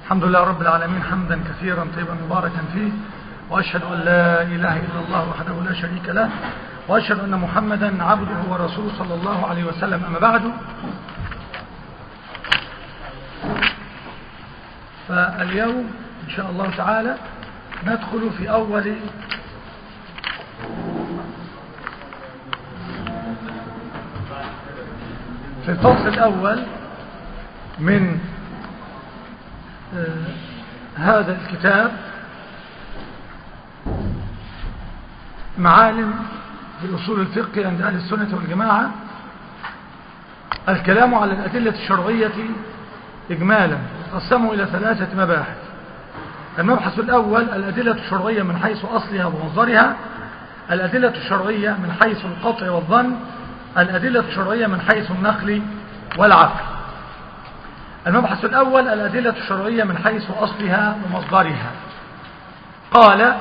الحمد لله رب العالمين حمدا كثيرا طيبا مباركا فيه وأشهد أن لا إله إلا الله وحده لا شريك له وأشهد أن محمدا عبده ورسوله صلى الله عليه وسلم أما بعد فاليوم إن شاء الله تعالى ندخل في أول في الفصل الأول من آه هذا الكتاب معالم في أصول الفقه عند أهل السنة والجماعة الكلام على الأدلة الشرعية إجمالا قسموا إلى ثلاثة مباحث المبحث الأول الأدلة الشرعية من حيث أصلها ومصدرها الأدلة الشرعية من حيث القطع والظن الأدلة الشرعية من حيث النقل والعقل المبحث الأول الأدلة الشرعية من حيث أصلها ومصدرها قال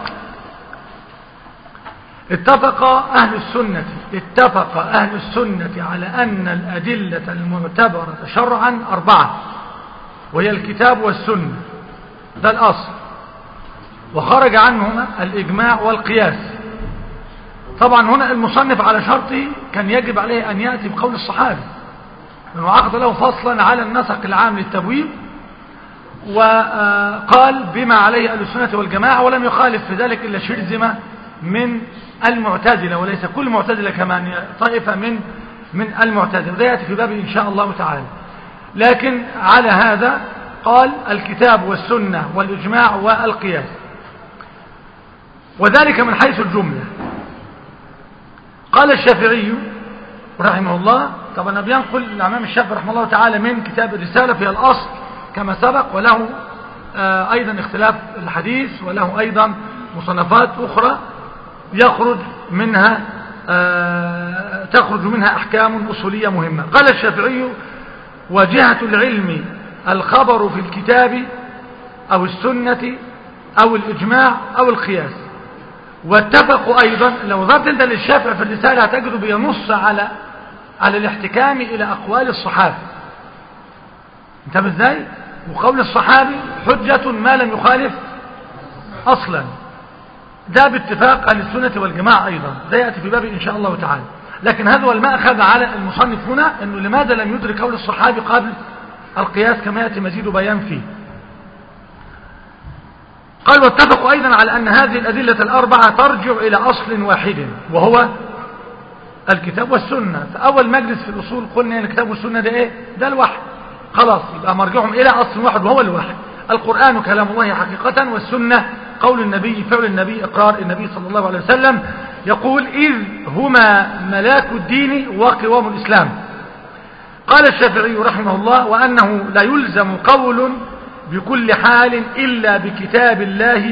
اتفق أهل السنة اتفق أهل السنة على أن الأدلة المعتبرة شرعا أربعة وهي الكتاب والسنة ده الأصل وخرج عنهما الإجماع والقياس طبعا هنا المصنف على شرطه كان يجب عليه أن يأتي بقول الصحابي لأنه عقد له فصلا على النسق العام للتبويب وقال بما عليه أهل السنة والجماعة ولم يخالف في ذلك إلا شرذمة من المعتزلة وليس كل معتزلة كمان طائفة من من المعتزلة وده يأتي في بابه إن شاء الله تعالى لكن على هذا قال الكتاب والسنة والإجماع والقياس وذلك من حيث الجملة قال الشافعي رحمه الله طبعا بينقل الإمام الشافعي رحمه الله تعالى من كتاب الرسالة في الأصل كما سبق وله أيضا اختلاف الحديث وله أيضا مصنفات أخرى يخرج منها تخرج منها أحكام أصولية مهمة قال الشافعي وجهة العلم الخبر في الكتاب أو السنة أو الإجماع أو القياس واتفقوا أيضا لو ضربت انت للشافعي في الرسالة هتجد بينص على على الاحتكام إلى أقوال الصحابة انتبه ازاي وقول الصحابي حجة ما لم يخالف أصلا ده باتفاق أهل السنة والجماعة أيضا ده يأتي في بابه إن شاء الله تعالى لكن هذا هو المأخذ على المصنف هنا أنه لماذا لم يدرك قول الصحابي قبل القياس كما يأتي مزيد بيان فيه قال واتفقوا أيضا على أن هذه الأدلة الأربعة ترجع إلى أصل واحد وهو الكتاب والسنة فأول مجلس في الأصول قلنا أن الكتاب والسنة ده إيه ده الوحي خلاص يبقى مرجعهم إلى أصل واحد وهو الوحي القرآن كلام الله حقيقة والسنة قول النبي فعل النبي إقرار النبي صلى الله عليه وسلم يقول إذ هما ملاك الدين وقوام الإسلام قال الشافعي رحمه الله وأنه لا يلزم قول بكل حال إلا بكتاب الله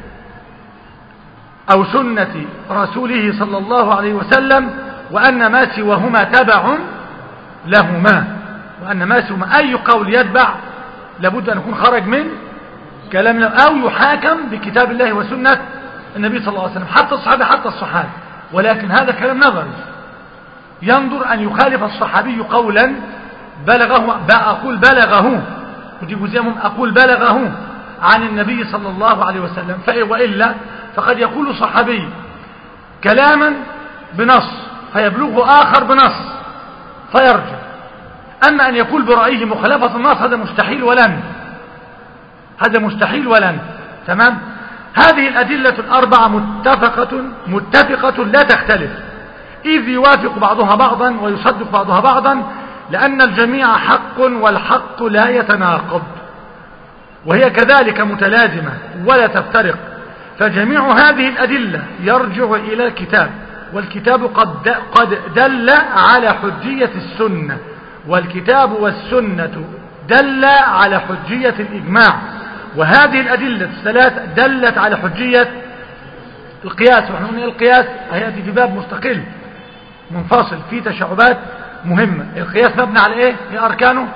أو سنة رسوله صلى الله عليه وسلم وأن ما سواهما تبع لهما وأن ما سواهما أي قول يتبع لابد أن يكون خرج من كلام أو يحاكم بكتاب الله وسنة النبي صلى الله عليه وسلم حتى الصحابة حتى الصحابة ولكن هذا كلام نظري ينظر أن يخالف الصحابي قولا بلغه أقول بلغه ودي جزيهم أقول بلغه عن النبي صلى الله عليه وسلم وإلا فقد يقول صحابي كلاما بنص فيبلغه آخر بنص فيرجع أما أن يقول برأيه مخالفة النص هذا مستحيل ولن هذا مستحيل ولن تمام هذه الأدلة الأربعة متفقة متفقة لا تختلف إذ يوافق بعضها بعضا ويصدق بعضها بعضا لأن الجميع حق والحق لا يتناقض وهي كذلك متلازمة ولا تفترق فجميع هذه الأدلة يرجع إلى الكتاب والكتاب قد قد دل على حجية السنة والكتاب والسنة دل على حجية الإجماع وهذه الأدلة الثلاث دلت على حجية القياس ونحن قلنا القياس هيأتي في باب مستقل منفصل فيه تشعبات مهمة القياس مبني على ايه ايه اركانه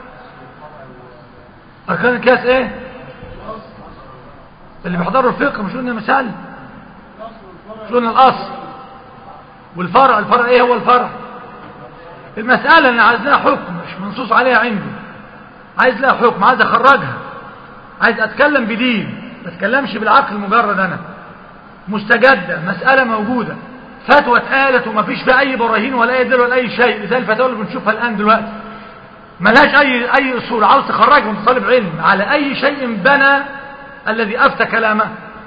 اركان القياس ايه اللي بيحضروا الفقه مش قلنا مثال مش قلنا الاصل والفرع الفرع ايه هو الفرع المسألة اللي عايز لها حكم مش منصوص عليها عندي عايز لها حكم عايز اخرجها عايز اتكلم بدين ما اتكلمش بالعقل المجرد انا مستجدة مسألة موجودة فتوى اتقالت وما فيش فيها اي براهين ولا اي دليل ولا اي شيء زي الفتاوى اللي بنشوفها الان دلوقتي ملهاش اي اي اصول عاوز تخرجه من طالب علم على اي شيء بنى الذي افتى كلامه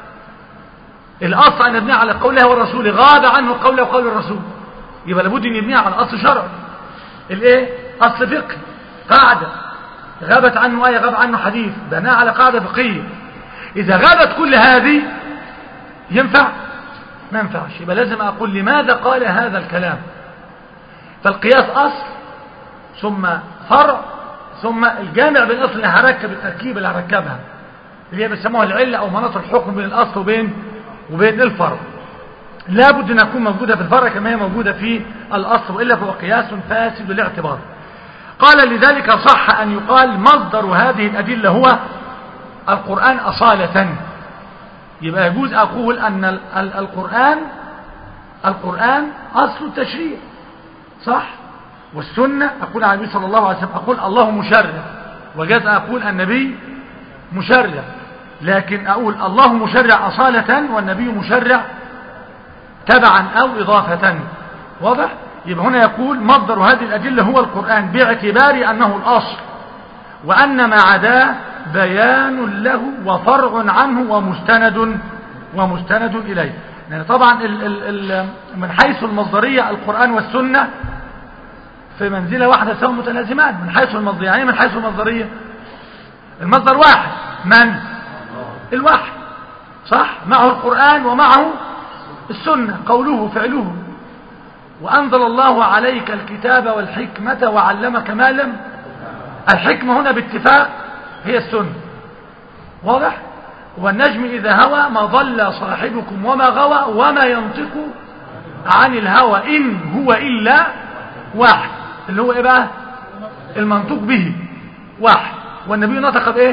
الاصل ان يبني على قوله والرسول غاب عنه قوله وقول الرسول يبقى لابد ان يبنيها على اصل شرعي الايه اصل فقهي قاعده غابت عنه ايه غاب عنه حديث بناء على قاعده فقهيه اذا غابت كل هذه ينفع ما ينفعش يبقى لازم اقول لماذا قال هذا الكلام فالقياس اصل ثم فرع ثم الجامع بين الاصل اللي هركب التركيب اللي هركبها اللي هي بيسموها العله او مناط الحكم بين الاصل وبين وبين الفرع لابد ان تكون موجوده في الفرع كما هي موجوده في الاصل والا فهو قياس فاسد للاعتبار قال لذلك صح ان يقال مصدر هذه الادله هو القران اصاله يبقى يجوز اقول ان ال- ال- القران القران اصل التشريع صح والسنه اقول عن النبي صلى الله عليه وسلم اقول الله مشرع وجاز اقول النبي مشرع لكن اقول الله مشرع اصاله والنبي مشرع تبعا او اضافه واضح يبقى هنا يقول مصدر هذه الادله هو القران باعتبار انه الاصل وان ما عداه بيان له وفرع عنه ومستند ومستند اليه يعني طبعا ال ال ال من حيث المصدريه القران والسنه في منزله واحده سواء متلازمان من حيث المصدريه يعني من حيث المصدريه المصدر واحد من الوحي صح معه القرآن ومعه السنة قوله فعله وأنزل الله عليك الكتاب والحكمة وعلمك ما لم الحكمة هنا باتفاق هي السنة واضح والنجم إذا هوى ما ضل صاحبكم وما غوى وما ينطق عن الهوى إن هو إلا واحد اللي هو إيه بقى المنطوق به واحد والنبي نطق بإيه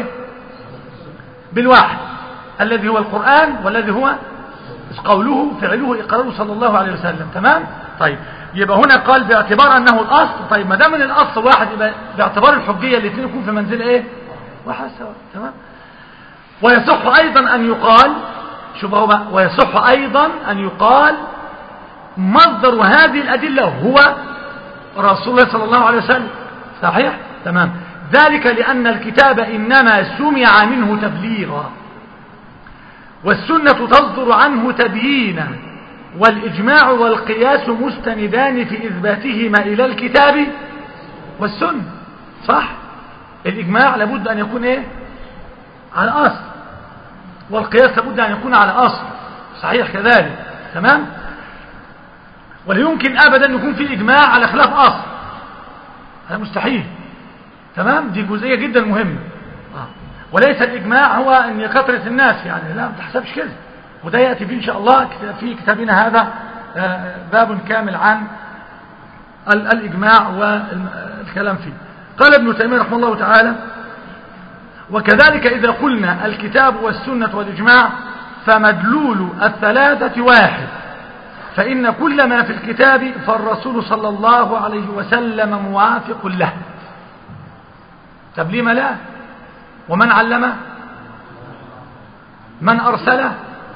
بالواحد الذي هو القرآن والذي هو قوله فعله إقراره صلى الله عليه وسلم تمام طيب يبقى هنا قال باعتبار أنه الأصل طيب ما دام من الأصل واحد يبقى باعتبار الحجية الاثنين يكون في منزل إيه واحد سوا تمام ويصح أيضا أن يقال شوف هو بقى ويصح أيضا أن يقال مصدر هذه الأدلة هو رسول الله صلى الله عليه وسلم صحيح تمام ذلك لأن الكتاب إنما سمع منه تبليغا والسنة تصدر عنه تبيينا والإجماع والقياس مستندان في إثباتهما إلى الكتاب والسنة صح الإجماع لابد أن يكون إيه على أصل والقياس لابد أن يكون على أصل صحيح كذلك تمام ولا يمكن أبدا يكون في إجماع على خلاف أصل هذا مستحيل تمام دي جزئية جدا مهمة آه. وليس الإجماع هو أن يكثرة الناس يعني لا ما تحسبش كده وده يأتي فيه إن شاء الله في كتابنا هذا آه، باب كامل عن ال- الإجماع والكلام فيه قال ابن تيمية رحمه الله تعالى وكذلك إذا قلنا الكتاب والسنة والإجماع فمدلول الثلاثة واحد فإن كل ما في الكتاب فالرسول صلى الله عليه وسلم موافق له طب لما لا ومن علمه من أرسله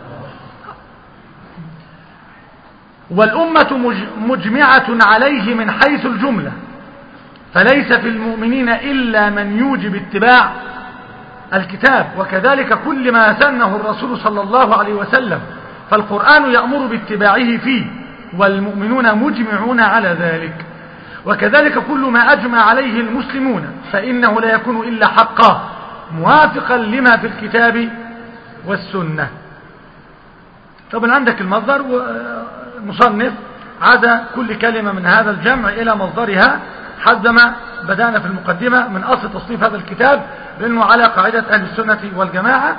والأمة مج- مجمعة عليه من حيث الجملة فليس في المؤمنين إلا من يوجب اتباع الكتاب وكذلك كل ما سنه الرسول صلى الله عليه وسلم فالقرآن يأمر باتباعه فيه والمؤمنون مجمعون على ذلك وكذلك كل ما أجمع عليه المسلمون فإنه لا يكون إلا حقا موافقا لما في الكتاب والسنة طبعا عندك المصدر ومصنف عاد كل كلمة من هذا الجمع إلى مصدرها حد ما بدأنا في المقدمة من أصل تصنيف هذا الكتاب لأنه على قاعدة أهل السنة والجماعة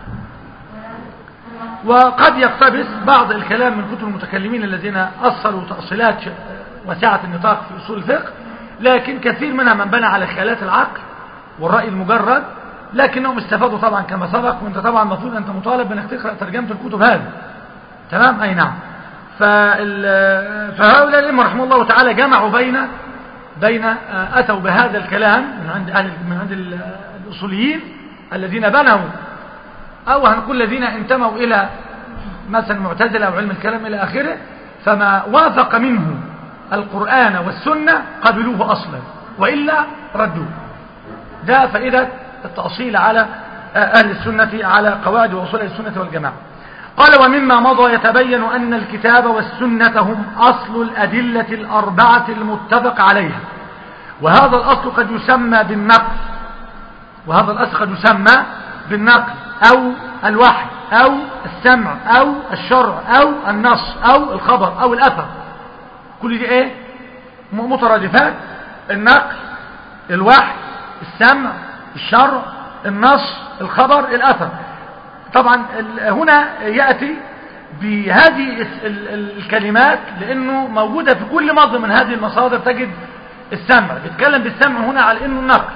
وقد يقتبس بعض الكلام من كتب المتكلمين الذين أصلوا تأصيلات وسعة النطاق في أصول الفقه لكن كثير منها من بنى على خيالات العقل والرأي المجرد لكنهم استفادوا طبعا كما سبق وانت طبعا المفروض انت مطالب بانك تقرا ترجمه الكتب هذه تمام اي نعم فال- فهؤلاء الائمه رحمه الله تعالى جمعوا بين بين اتوا بهذا الكلام من عند اهل من عند ال- الاصوليين الذين بنوا أو هنقول الذين انتموا إلى مثلا معتزلة أو علم الكلام إلى آخره فما وافق منه القرآن والسنة قبلوه أصلا وإلا ردوه ده فائدة التأصيل على أهل السنة على قواعد وأصول السنة والجماعة قال ومما مضى يتبين أن الكتاب والسنة هم أصل الأدلة الأربعة المتفق عليها وهذا الأصل قد يسمى بالنقل وهذا الأصل قد يسمى بالنقل أو الوحي أو السمع أو الشرع أو النص أو الخبر أو الأثر كل دي ايه مترادفات النقل الوحي السمع الشرع النص الخبر الأثر طبعا هنا يأتي بهذه الكلمات لأنه موجودة في كل مصدر من هذه المصادر تجد السمع بيتكلم بالسمع هنا على أنه النقل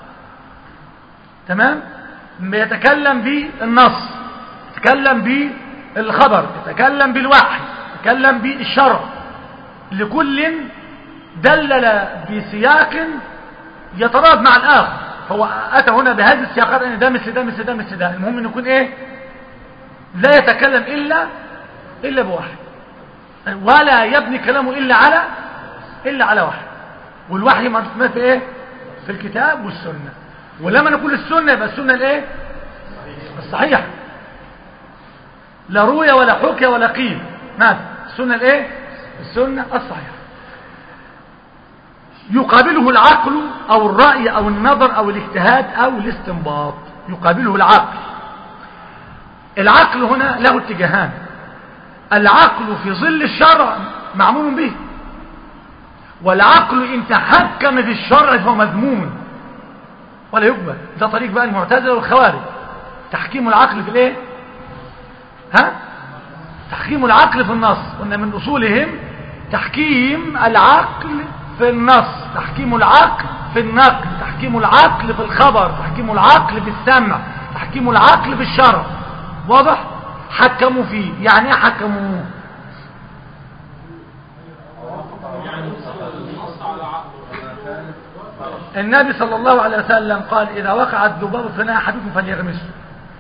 تمام بيتكلم بالنص يتكلم بالخبر يتكلم بالوحي يتكلم بالشرع لكل دلل بسياق يتراد مع الآخر هو أتى هنا بهذه السياقات أن ده مثل ده مثل ده مثل ده المهم أن يكون إيه لا يتكلم إلا إلا بوحي ولا يبني كلامه إلا على إلا على وحي والوحي مرسومه في إيه في الكتاب والسنة ولما نقول السنة يبقى السنة الإيه الصحيحة لا رؤية ولا حكي ولا قيل ماذا السنة الإيه السنة الصحيحة يقابله العقل أو الرأي أو النظر أو الاجتهاد أو الاستنباط يقابله العقل العقل هنا له اتجاهان العقل في ظل الشرع معمول به والعقل إن تحكم في الشرع فهو مذموم ولا يقبل ده طريق بقى المعتزله والخوارج تحكيم العقل في الايه ها تحكيم العقل في النص قلنا من اصولهم تحكيم العقل في النص تحكيم العقل في النقل تحكيم العقل في الخبر تحكيم العقل في السمع تحكيم العقل في الشرع واضح حكموا فيه يعني ايه حكموا النبي صلى الله عليه وسلم قال إذا وقع الذباب في ناء أحدكم فليغمسه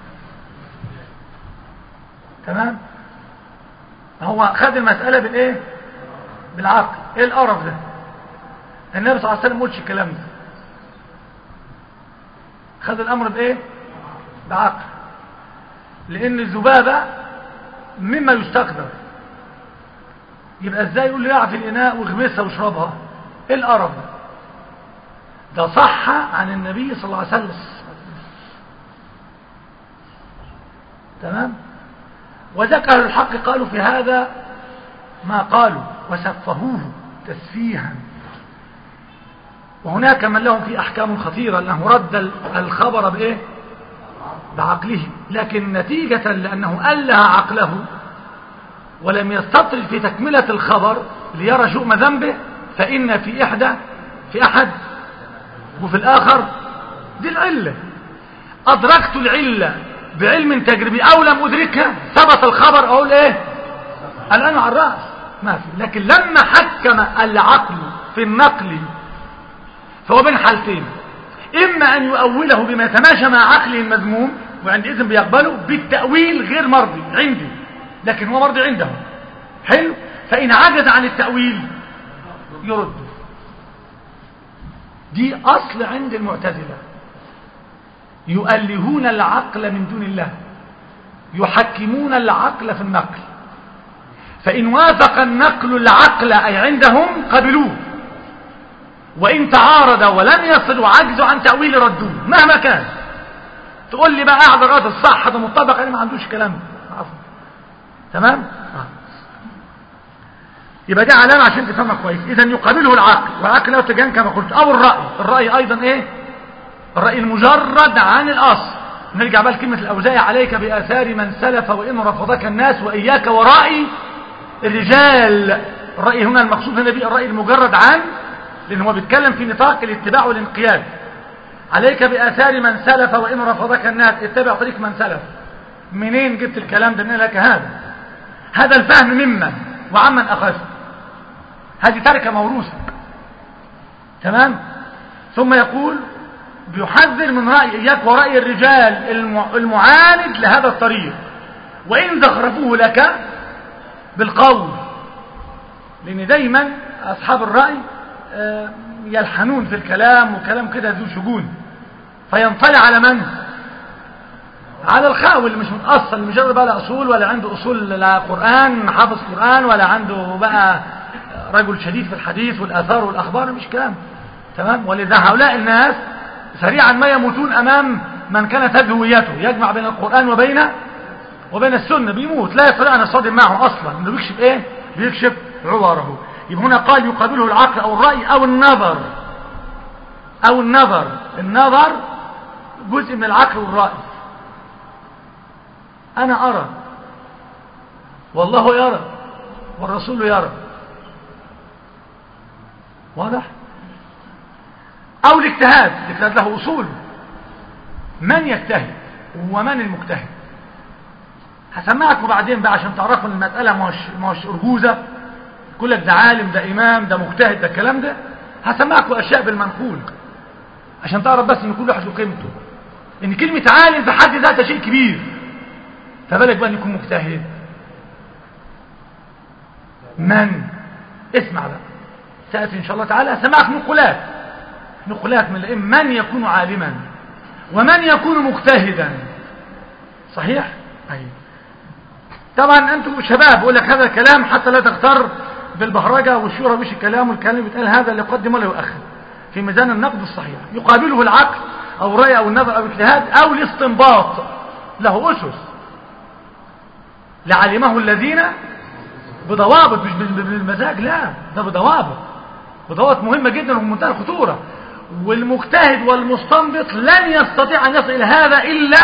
تمام هو خد المسألة بالإيه بالعقل إيه القرف ده النبي صلى الله عليه وسلم ما قلتش الكلام ده خد الأمر بإيه بعقل لأن الذبابة مما يستقدر يبقى ازاي يقول له يعفي الإناء واغمسها واشربها ايه القرف ده ده صح عن النبي صلى الله عليه وسلم تمام وذاك أهل الحق قالوا في هذا ما قالوا وسفهوه تسفيها وهناك من لهم في أحكام خطيرة لأنه رد الخبر بإيه بعقله لكن نتيجة لأنه أله عقله ولم يستطل في تكملة الخبر ليرى شؤم ذنبه فإن في إحدى في أحد وفي الآخر دي العلة أدركت العلة بعلم تجربي أو لم أدركها ثبت الخبر أقول إيه الآن على الرأس ما في لكن لما حكم العقل في النقل فهو بين حالتين إما أن يؤوله بما يتماشى مع عقله المذموم وعندئذ بيقبله بالتأويل غير مرضي عندي لكن هو مرضي عنده حلو فإن عجز عن التأويل يرد دي أصل عند المعتزلة يؤلهون العقل من دون الله يحكمون العقل في النقل فإن وافق النقل العقل أي عندهم قبلوه وإن تعارض ولم يصل وعجزوا عن تأويل ردوه مهما كان تقول لي بقى أعذر هذا الصح ده مطبق أنا ما عندوش كلام عفوا تمام آه. يبقى دي علامة عشان تفهمها كويس إذا يقابله العقل والعقل له تجان كما قلت أو الرأي الرأي أيضا إيه الرأي المجرد عن الأصل نرجع بقى لكلمة الأوزاعي عليك بآثار من سلف وإن رفضك الناس وإياك ورأي الرجال الرأي هنا المقصود هنا الرأي المجرد عن لأن هو بيتكلم في نطاق الاتباع والانقياد عليك بآثار من سلف وإن رفضك الناس اتبع طريق من سلف منين جبت الكلام ده من لك هذا هذا الفهم ممن وعمن أخذت هذه تركة موروثة تمام ثم يقول بيحذر من رأي إياك ورأي الرجال المعاند لهذا الطريق وإن زخرفوه لك بالقول لأن دايما أصحاب الرأي يلحنون في الكلام وكلام كده ذو شجون فينطلع على من؟ على الخاوي اللي مش متأصل مش بقى لا أصول ولا عنده أصول لا قرآن حافظ قرآن ولا عنده بقى رجل شديد في الحديث والآثار والأخبار مش كلام تمام ولذا هؤلاء الناس سريعا ما يموتون أمام من كانت هذه هويته يجمع بين القرآن وبين وبين السنة بيموت لا يستطيع أن يصطدم معه أصلا إنه بيكشف إيه بيكشف عواره يبقى هنا قال يقابله العقل أو الرأي أو النظر أو النظر النظر جزء من العقل والرأي أنا أرى والله يرى والرسول يرى واضح أو الاجتهاد الاجتهاد له أصول من يجتهد ومن المجتهد هسمعكم بعدين بقى عشان تعرفوا ان المسألة مش, مش أرجوزة كل لك ده عالم ده إمام ده مجتهد ده الكلام ده هسمعكم أشياء بالمنقول عشان تعرف بس ان كل واحد له قيمته ان كلمة عالم في حد ذاتها شيء كبير فبالك بقى ان يكون مجتهد من اسمع بقى سأتي إن شاء الله تعالى سمعك نقولات نقولات من الأئمة من يكون عالما ومن يكون مجتهدا صحيح أي طبعا أنتم شباب أقول لك هذا الكلام حتى لا تغتر بالبهرجة والشورى وش الكلام والكلام اللي بيتقال هذا اللي يقدم ولا يؤخر في ميزان النقد الصحيح يقابله العقل أو الرأي أو النظر أو الاجتهاد أو الاستنباط له أسس لعلمه الذين بضوابط مش بالمزاج لا ده بضوابط بضوابط مهمة جدا ومنتهى الخطورة والمجتهد والمستنبط لن يستطيع أن يصل إلى هذا إلا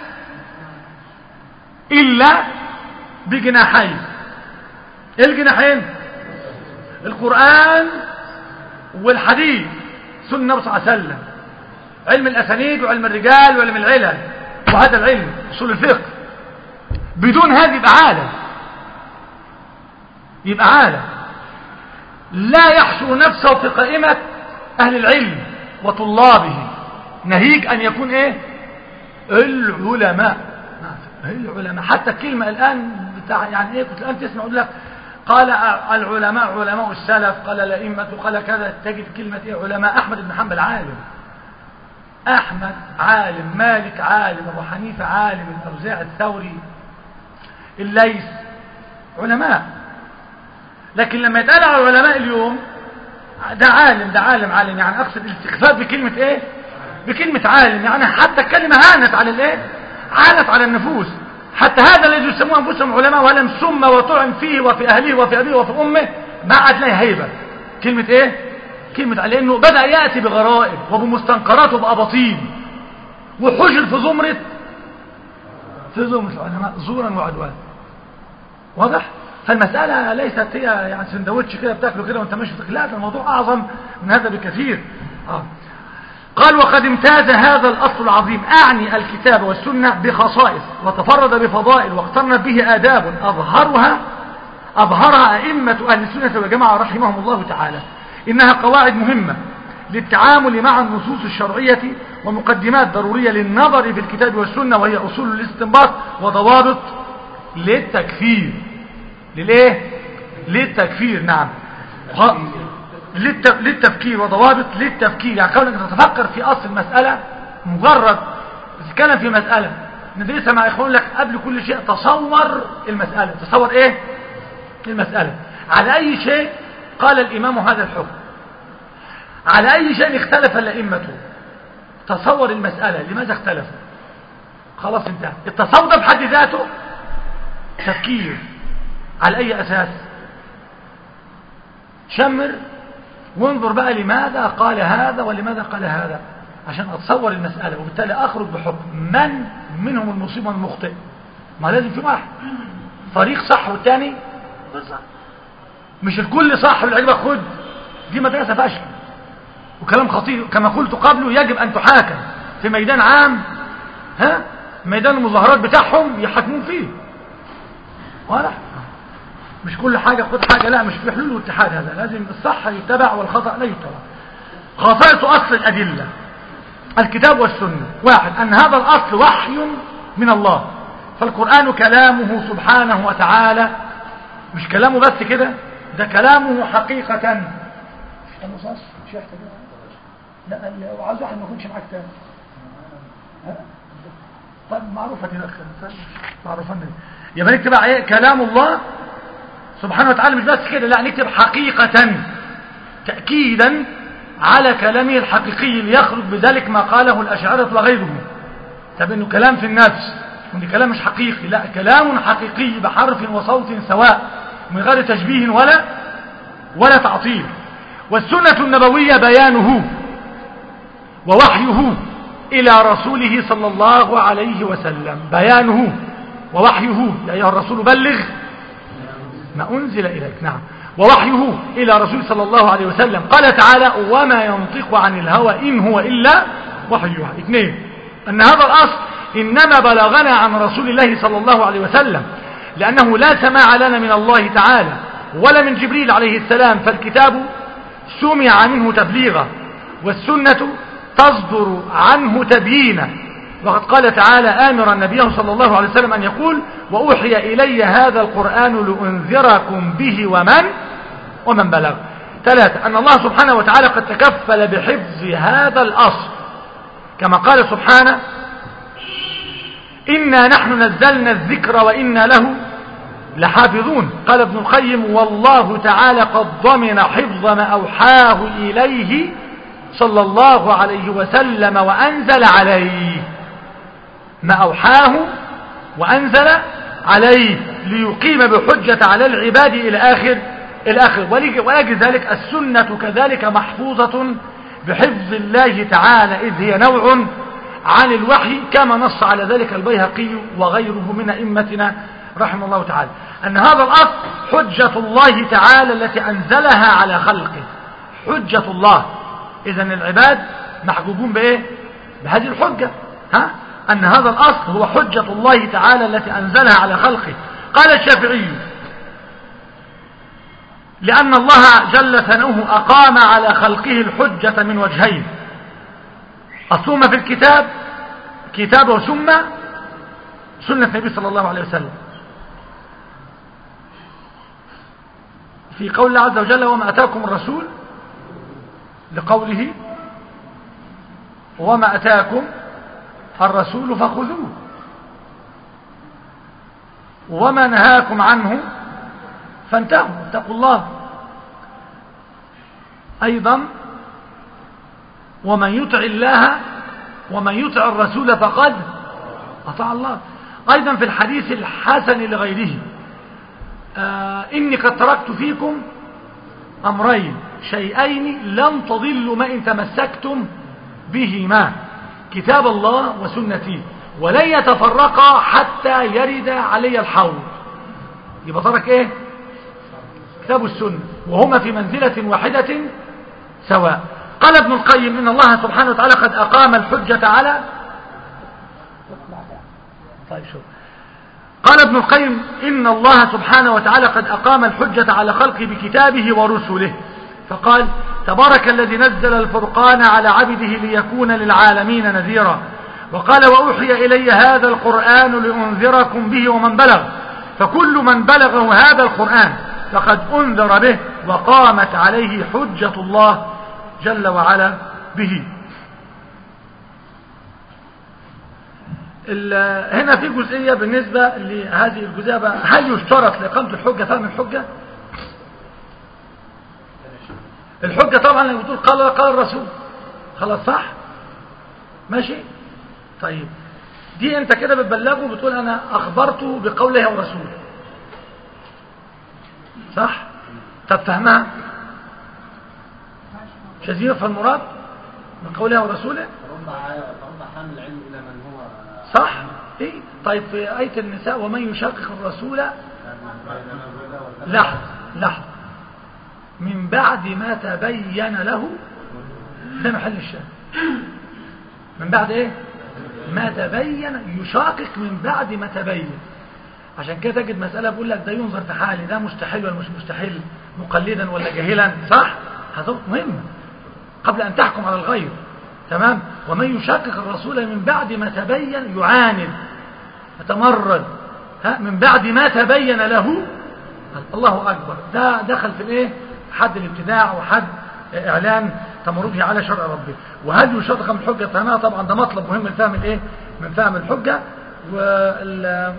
إلا بجناحين إيه الجناحين القرآن والحديث سنة النبي صلى الله عليه وسلم علم الأسانيد وعلم الرجال وعلم العلل وهذا العلم أصول الفقه بدون هذا يبقى عالم يبقى عالم لا يحشر نفسه في قائمة أهل العلم وطلابه نهيك أن يكون إيه العلماء العلماء حتى الكلمة الآن بتاع يعني إيه كنت الآن تسمع يقول لك قال العلماء علماء السلف قال الأئمة قال كذا تجد كلمة إيه علماء أحمد بن حنبل عالم أحمد عالم مالك عالم أبو حنيفة عالم الأوزاع الثوري الليث علماء لكن لما يتقال على العلماء اليوم ده عالم ده عالم عالم يعني اقصد الاستخفاف بكلمة ايه بكلمة عالم يعني حتى الكلمة هانت على الايه عانت على النفوس حتى هذا الذي يسمون انفسهم علماء ولم سم وطعن فيه وفي اهله وفي ابيه وفي امه ما عاد له هيبة كلمة ايه كلمة على انه بدأ يأتي بغرائب وبمستنكرات وبأباطيل وحجر في زمرة في زمرة العلماء زورا وعدوان واضح فالمسألة ليست هي يعني سندوتش كده بتاكله كده وانت ماشي لا ده الموضوع أعظم من هذا بكثير آه. قال وقد امتاز هذا الأصل العظيم أعني الكتاب والسنة بخصائص وتفرد بفضائل واقترن به آداب أظهرها أظهرها أئمة أهل السنة والجماعة رحمهم الله تعالى إنها قواعد مهمة للتعامل مع النصوص الشرعية ومقدمات ضرورية للنظر في الكتاب والسنة وهي أصول الاستنباط وضوابط للتكفير للايه للتكفير نعم للت... للتفكير وضوابط للتفكير يعني كونك تتفكر في اصل المسألة مجرد تتكلم في مسألة ندرسها مع اخوان لك قبل كل شيء تصور المسألة تصور ايه المسألة على اي شيء قال الامام هذا الحكم على اي شيء اختلف الائمة تصور المسألة لماذا اختلفوا خلاص انتهى التصور ده بحد ذاته تفكير على أي أساس شمر وانظر بقى لماذا قال هذا ولماذا قال هذا عشان أتصور المسألة وبالتالي أخرج بحكم من منهم المصيب والمخطئ ما لازم في واحد فريق صح والتاني صح مش الكل صح والعجبة خد دي مدرسة فاشلة وكلام خطير كما قلت قبله يجب أن تحاكم في ميدان عام ها ميدان المظاهرات بتاعهم يحكمون فيه واضح مش كل حاجة خد حاجة لا مش في حلول واتحاد هذا لازم الصح يتبع والخطأ لا يتبع خصائص أصل الأدلة الكتاب والسنة واحد أن هذا الأصل وحي من الله فالقرآن كلامه سبحانه وتعالى مش كلامه بس كده ده كلامه حقيقة المصاص مش يحتاج لا عاوز واحد ما يكونش معاك تاني ها؟ طيب معروفة دي معروفة دي يبقى نكتب ايه كلام الله سبحانه وتعالى مش بس كده لا نكتب حقيقة تأكيدا على كلامه الحقيقي ليخرج بذلك ما قاله الأشاعرة وغيرهم طب انه كلام في النفس وان كلام مش حقيقي لا كلام حقيقي بحرف وصوت سواء من غير تشبيه ولا ولا تعطيل والسنة النبوية بيانه ووحيه إلى رسوله صلى الله عليه وسلم بيانه ووحيه يا أيها الرسول بلغ ما أنزل إليك نعم ووحيه إلى رسول صلى الله عليه وسلم قال تعالى وما ينطق عن الهوى إن هو إلا وحي يوحى اثنين أن هذا الأصل إنما بلغنا عن رسول الله صلى الله عليه وسلم لأنه لا سماع لنا من الله تعالى ولا من جبريل عليه السلام فالكتاب سمع منه تبليغا والسنة تصدر عنه تبيينا وقد قال تعالى آمرا نبيه صلى الله عليه وسلم أن يقول وأوحي إلي هذا القرآن لأنذركم به ومن ومن بلغ ثلاثة أن الله سبحانه وتعالى قد تكفل بحفظ هذا الأصل كما قال سبحانه إنا نحن نزلنا الذكر وإنا له لحافظون قال ابن القيم والله تعالى قد ضمن حفظ ما أوحاه إليه صلى الله عليه وسلم وأنزل عليه ما أوحاه وأنزل عليه ليقيم بحجة على العباد إلى آخر الآخر ولأجل ذلك السنة كذلك محفوظة بحفظ الله تعالى إذ هي نوع عن الوحي كما نص على ذلك البيهقي وغيره من أئمتنا رحمه الله تعالى أن هذا الأصل حجة الله تعالى التي أنزلها على خلقه حجة الله إذا العباد محجوبون بإيه بهذه الحجة ها أن هذا الأصل هو حجة الله تعالى التي أنزلها على خلقه قال الشافعي لأن الله جل ثنوه أقام على خلقه الحجة من وجهين أصوم في الكتاب كتابه ثم سنة النبي صلى الله عليه وسلم في قول الله عز وجل وما أتاكم الرسول لقوله وما أتاكم الرسول فخذوه وما نهاكم عنه فانتهوا اتقوا الله أيضا ومن يطع الله ومن يطع الرسول فقد أطاع الله أيضا في الحديث الحسن لغيره آه إني قد تركت فيكم أمرين شيئين لن تضلوا ما إن تمسكتم بهما كتاب الله وسنتي ولن يتفرقا حتى يرد علي الحوض يبقى ترك ايه كتاب السنة وهما في منزلة واحدة سواء قال ابن القيم إن الله سبحانه وتعالى قد أقام الحجة على طيب شو قال ابن القيم إن الله سبحانه وتعالى قد أقام الحجة على خلقه بكتابه ورسله فقال تبارك الذي نزل الفرقان على عبده ليكون للعالمين نذيرا وقال وأوحي إلي هذا القرآن لأنذركم به ومن بلغ فكل من بلغه هذا القرآن فقد أنذر به وقامت عليه حجة الله جل وعلا به هنا في جزئية بالنسبة لهذه الجزئية بقى هل يشترط لإقامة الحجة فهم الحجة الحجة طبعا لما بتقول قال قال الرسول خلاص صح ماشي طيب دي انت كده بتبلغه بتقول انا اخبرته بقوله ورسوله صح طب فهمها مش عايزين يفهم المراد من قوله ورسوله رب حامل العلم الى من هو صح ايه طيب في آية النساء ومن يشاقق الرسول لحظة لحظة من بعد ما تبين له ده محل الشاهد من بعد ايه ما تبين يشاقق من بعد ما تبين عشان كده تجد مسألة بقول لك ده ينظر في حالي ده مستحيل ولا مش مستحيل مقلدا ولا جاهلا صح هذا مهم قبل أن تحكم على الغير تمام ومن يشقق الرسول من بعد ما تبين يعاند يتمرد ها من بعد ما تبين له الله أكبر ده دخل في الايه حد الابتداع وحد اعلان تمرده على شرع ربه وهل يشرق من الحجه فهمها طبعا ده مطلب مهم من فهم الايه من فهم الحجه وال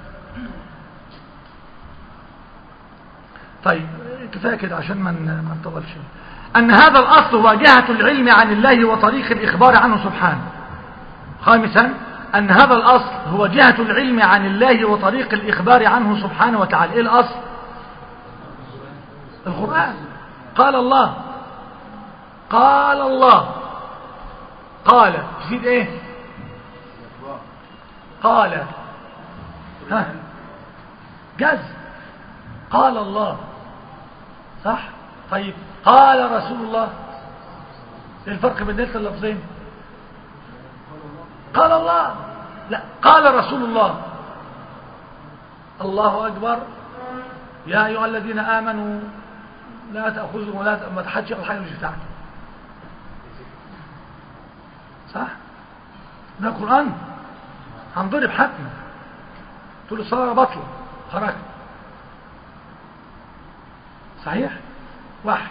طيب كفايه كده عشان ما ما نطولش ان هذا الاصل هو جهه العلم عن الله وطريق الاخبار عنه سبحانه خامسا ان هذا الاصل هو جهه العلم عن الله وطريق الاخبار عنه سبحانه وتعالى ايه الاصل القران قال الله قال الله قال تفيد ايه قال ها جز قال الله صح طيب قال رسول الله ايه الفرق بين دلت اللفظين قال الله لا قال رسول الله الله اكبر يا ايها الذين امنوا لا تاخذوا ولا ما تحدش الحاجه مش بتاعتك صح ده قرآن هنضرب حتما تقول الصلاة بطلة خرجت صحيح واحد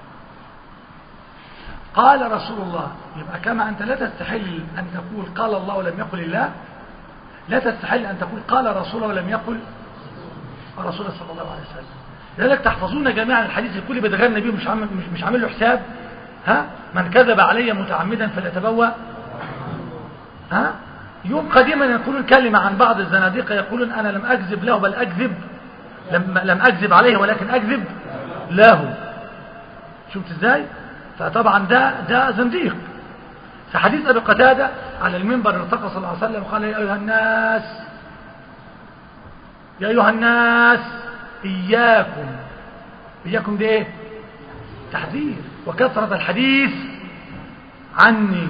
قال رسول الله يبقى كما أنت لا تستحل أن تقول قال الله ولم يقل الله لا تستحل أن تقول قال رسول الله ولم يقل رسول صلى الله عليه وسلم لذلك تحفظون جميعا الحديث الكل بيتغنى نبيه مش عامل مش, مش عامل له حساب ها من كذب علي متعمدا فليتبوأ ها يوم قديما يقولون كلمة عن بعض الزنادقة يقولون أنا لم أكذب له بل أكذب لم, لم أكذب عليه ولكن أكذب له شفت ازاي فطبعا ده ده زنديق في حديث أبي قتادة على المنبر ارتقى صلى الله عليه وسلم قال يا أيها الناس يا أيها الناس إياكم إياكم دي إيه تحذير وكثرة الحديث عني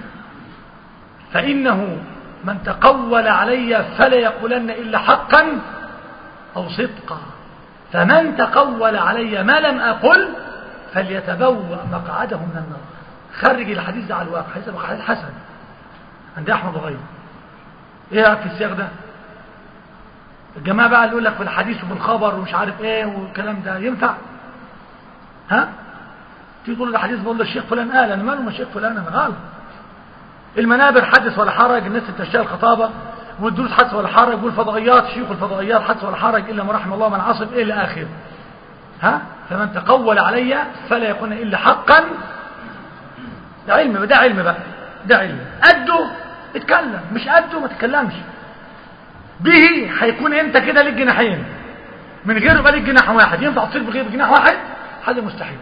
فإنه من تقول علي فلا يقولن إلا حقا أو صدقا فمن تقول علي ما لم أقل فليتبوأ مقعده من النار خرج الحديث ده على الواقع حديث حسن عند أحمد وغيره إيه رأيك في السياق ده الجماعة بقى اللي يقول لك في الحديث وبالخبر ومش عارف ايه والكلام ده ينفع ها تيجي تقول الحديث بقول له الشيخ فلان قال انا ماله الشيخ فلان انا غلط المنابر حدث ولا حرج الناس بتشتغل خطابه والدروس حدث ولا حرج والفضائيات شيوخ الفضائيات حدث ولا حرج الا ما رحم الله من عصم الى اخره ها فمن تقول علي فلا يكون الا حقا ده علم ده علم بقى ده علم قده اتكلم مش قده ما تتكلمش به هيكون انت كده ليك جناحين من غيره يبقى ليك جناح واحد ينفع تصير بغير بجناح واحد هذا مستحيل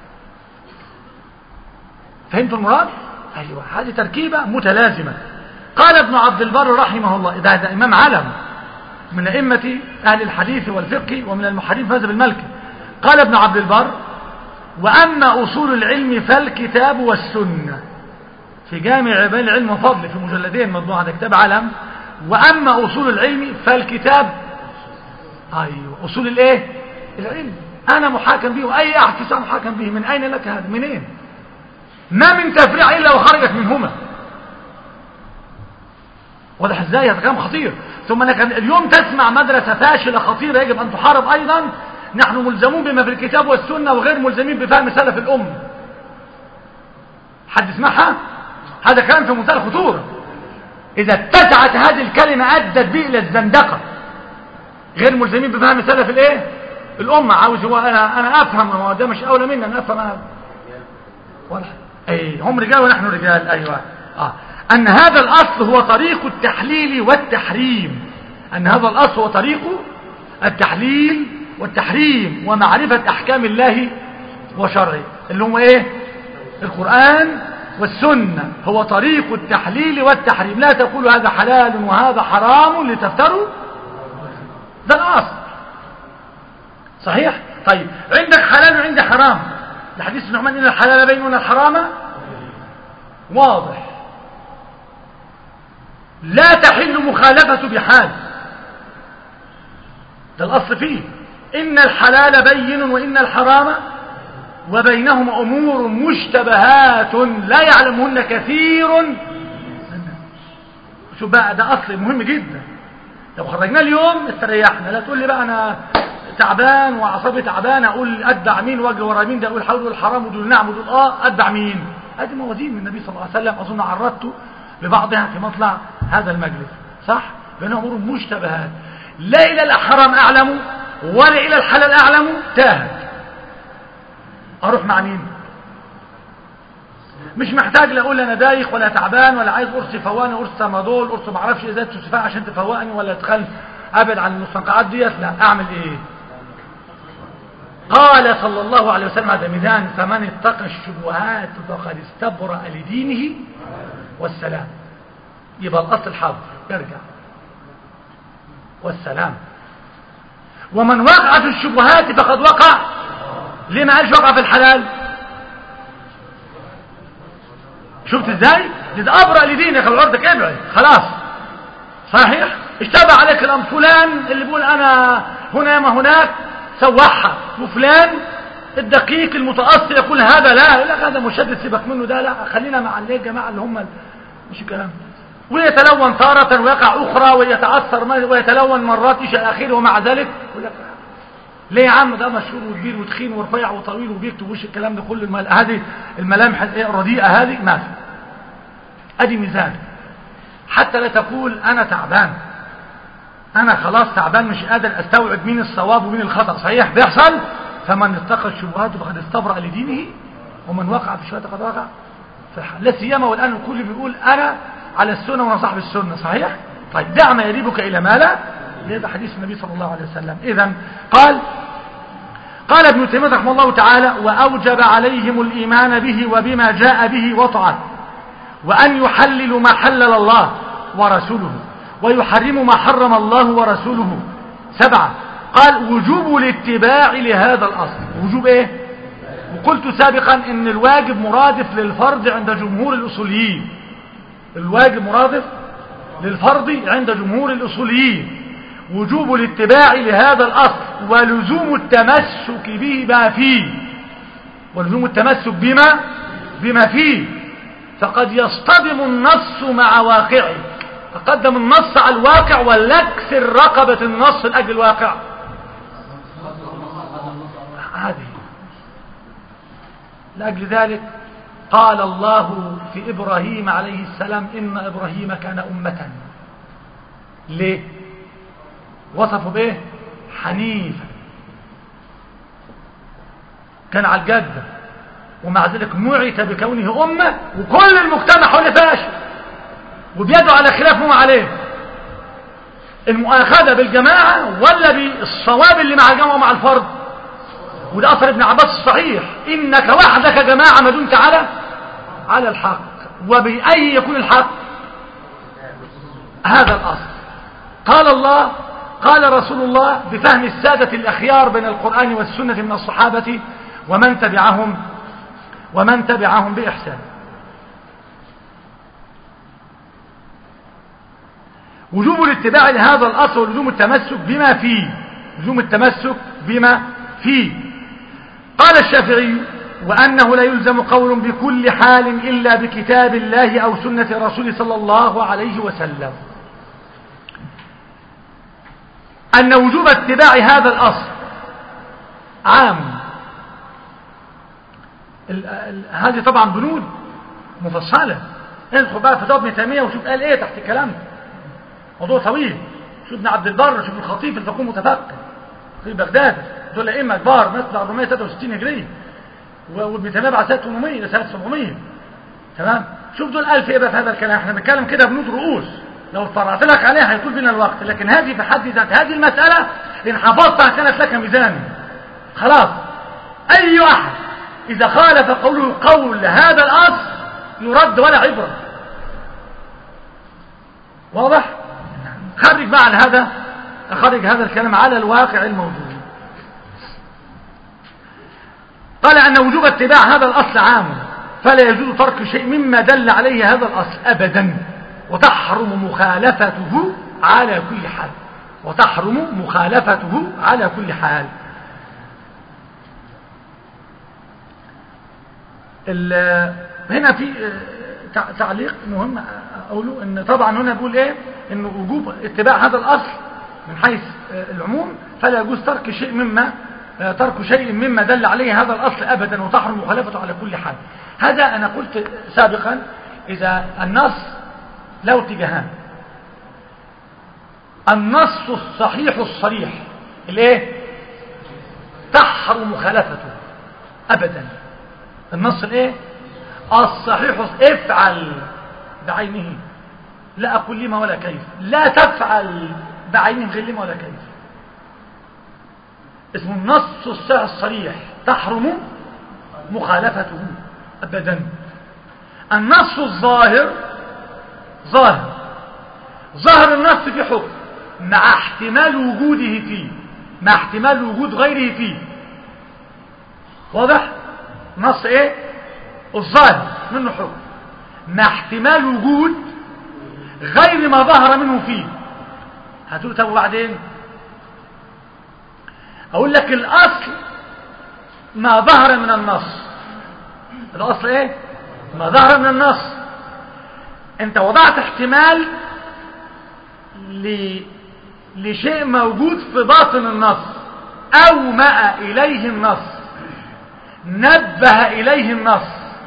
فهمتوا المراد ايوه هذه تركيبه متلازمه قال ابن عبد البر رحمه الله ده, ده امام علم من ائمه اهل الحديث والفقه ومن المحررين في مذهب المالكي قال ابن عبد البر واما اصول العلم فالكتاب والسنه في جامع بين العلم وفضل في مجلدين مطبوع هذا كتاب علم واما اصول العلم فالكتاب ايوه اصول الايه العلم انا محاكم به واي احد في محاكم به من اين لك هذا منين ما من تفريع الا وخرجت منهما واضح ازاي هذا كلام خطير ثم انك اليوم تسمع مدرسه فاشله خطيره يجب ان تحارب ايضا نحن ملزمون بما في الكتاب والسنه وغير ملزمين بفهم سلف الامه حد يسمعها هذا كلام في منتهى الخطوره إذا اتسعت هذه الكلمة أدت به إلى الزندقة غير ملزمين بفهم سلف الإيه؟ الأمة عاوز هو أنا أنا أفهم هو ده مش أولى مني أنا أفهم أنا ولا أي هم رجال ونحن رجال أيوة آه. أن هذا الأصل هو طريق التحليل والتحريم أن هذا الأصل هو طريق التحليل والتحريم ومعرفة أحكام الله وشرعه اللي هو إيه؟ القرآن والسنة هو طريق التحليل والتحريم لا تقول هذا حلال وهذا حرام لتفتروا ده الأصل صحيح طيب عندك حلال وعندك حرام الحديث النعمان إن الحلال بين وإن الحرام واضح لا تحل مخالفة بحال ده الأصل فيه إن الحلال بين وإن الحرام وبينهما أمور مشتبهات لا يعلمهن كثير شو بقى ده أصل مهم جدا لو خرجنا اليوم استريحنا لا تقول لي بقى أنا تعبان وعصبي تعبان أقول أتبع مين واجري ورا مين ده أقول حول والحرام ودول نعم ودول آه أتبع مين هذه موازين من النبي صلى الله عليه وسلم أظن عرضت ببعضها في مطلع هذا المجلس صح؟ بينهم أمور مشتبهات لا إلى الحرام أعلم ولا إلى الحلال أعلم تاهت أروح مع مين مش محتاج لا اقول انا دايخ ولا تعبان ولا عايز قرص فواني قرص تمادول قرص ما اعرفش ازاي تشفاء عشان تفوقني ولا تخل ابعد عن المستنقعات ديت لا اعمل ايه قال صلى الله عليه وسلم هذا ميزان فمن اتقى الشبهات فقد استبرأ لدينه والسلام يبقى الاصل حظ يرجع والسلام ومن وقع في الشبهات فقد وقع ليه ما قالش وقع في الحلال شفت ازاي ده ابرأ لدينك العرضك ابعد خلاص صحيح اشتبه عليك الامر فلان اللي بيقول انا هنا ما هناك سوحها وفلان الدقيق المتأصل يقول هذا لا لا هذا مشدد سيبك منه ده لا خلينا مع اللي الجماعة اللي هم مش الكلام ويتلون تارة ويقع أخرى ويتعثر ويتلون مرات إيش الأخير ومع ذلك يقول لك ليه يا عم ده مشهور وكبير وتخين ورفيع وطويل وبيكتب وش الكلام ده كل المل... هذه الملامح الرديئة هذه ما في ادي ميزان حتى لا تقول انا تعبان انا خلاص تعبان مش قادر استوعب مين الصواب ومين الخطأ صحيح بيحصل فمن اتقى الشبهات فقد استبرأ لدينه ومن وقع في الشبهات فقد وقع في الحال لا سيما والان الكل بيقول انا على السنه وانا صاحب السنه صحيح طيب دع ما يريبك الى ما لا هذا حديث النبي صلى الله عليه وسلم اذا قال قال ابن تيميه رحمه الله تعالى واوجب عليهم الايمان به وبما جاء به وطعه وأن يحللوا ما حلل الله ورسوله ويحرموا ما حرم الله ورسوله سبعة قال وجوب الاتباع لهذا الأصل وجوب ايه وقلت سابقا ان الواجب مرادف للفرض عند جمهور الأصوليين الواجب مرادف للفرض عند جمهور الأصوليين وجوب الاتباع لهذا الأصل ولزوم التمسك به ما فيه ولزوم التمسك بما بما فيه فقد يصطدم النص مع واقعه تقدم النص على الواقع ولكسر رقبة النص لأجل الواقع هذه لأجل ذلك قال الله في إبراهيم عليه السلام إن إبراهيم كان أمة ليه وصفه به حنيفا كان على الجده ومع ذلك نعت بكونه أمة وكل المجتمع حول فاشل وبيدعو على خلافهم عليه المؤاخذة بالجماعة ولا بالصواب اللي مع الجماعة ومع الفرد وده أثر ابن عباس الصحيح إنك وحدك جماعة ما دمت على على الحق وبأي يكون الحق هذا الأصل قال الله قال رسول الله بفهم السادة الأخيار بين القرآن والسنة من الصحابة ومن تبعهم ومن تبعهم بإحسان وجوب الاتباع لهذا الأصل ولزوم التمسك بما فيه لزوم التمسك بما فيه قال الشافعي وأنه لا يلزم قول بكل حال إلا بكتاب الله أو سنة رسول صلى الله عليه وسلم أن وجوب اتباع هذا الأصل عام هذه طبعا بنود مفصلة ادخل بقى في فتاوى ابن تيمية وشوف قال ايه تحت الكلام موضوع طويل شوف ابن عبد البر شوف الخطيب في الفقيه متفقه في بغداد دول ائمه كبار ناس 463 هجريه وابن تيميه بعد سنه 800 سنه 700 تمام شوف دول ألف ايه بقى في هذا الكلام احنا بنتكلم كده بنود رؤوس لو اتفرعت لك عليها هيطول بينا الوقت لكن هذه في حد ذات هذه المسألة إن حفظتها كانت لك ميزان خلاص أي أحد إذا خالف قوله قول هذا الأصل يرد ولا عبرة واضح خرج بقى عن هذا أخرج هذا الكلام على الواقع الموجود قال أن وجوب اتباع هذا الأصل عام فلا يجوز ترك شيء مما دل عليه هذا الأصل أبدا وتحرم مخالفته على كل حال وتحرم مخالفته على كل حال ال- هنا في تع- تعليق مهم اقوله ان طبعا هنا بيقول ايه ان وجوب اتباع هذا الاصل من حيث العموم فلا يجوز ترك شيء مما ترك شيء مما دل عليه هذا الاصل ابدا وتحرم مخالفته على كل حال هذا انا قلت سابقا اذا النص له اتجاهان النص الصحيح الصريح الايه تحرم مخالفته ابدا النص الايه الصحيح افعل بعينه لا اقول لما ولا كيف لا تفعل بعينه غير لما ولا كيف اسمه النص الصحيح الصريح تحرم مخالفته ابدا النص الظاهر ظاهر ظهر النص في حكم مع احتمال وجوده فيه مع احتمال وجود غيره فيه واضح نص ايه الظاهر منه حكم مع احتمال وجود غير ما ظهر منه فيه هتقول طب وبعدين اقول لك الاصل ما ظهر من النص الاصل ايه ما ظهر من النص انت وضعت احتمال ل... لشيء موجود في باطن النص او ماء اليه النص نبه اليه النص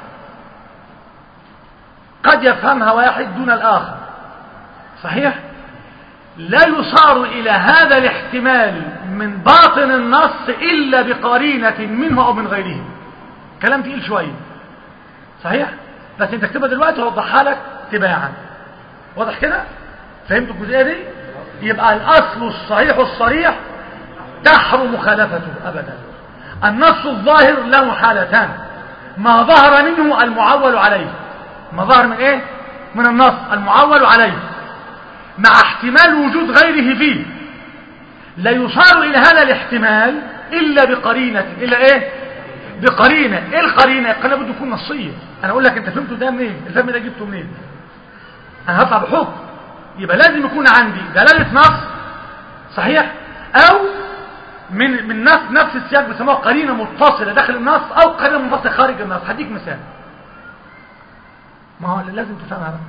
قد يفهمها واحد دون الاخر صحيح لا يصار الى هذا الاحتمال من باطن النص الا بقرينه منه او من غيره كلام تقيل شويه صحيح بس انت اكتبها دلوقتي ووضحها لك تباعا واضح كده فهمت الجزئيه دي يبقى الاصل الصحيح الصريح تحرم مخالفته ابدا النص الظاهر له حالتان ما ظهر منه المعول عليه ما ظهر من ايه من النص المعول عليه مع احتمال وجود غيره فيه لا يصار الى هذا الاحتمال الا بقرينه الا ايه بقرينه ايه القرينه القرينه بده يكون نصيه انا اقول لك انت فهمته ده منين الفهم ده جبته منين انا هطلع بحكم يبقى لازم يكون عندي دلاله نص صحيح او من من نفس نفس السياق بيسموها قرينه متصله داخل النص او قرينه منفصله خارج النص هديك مثال ما هو لازم تفهمها بقى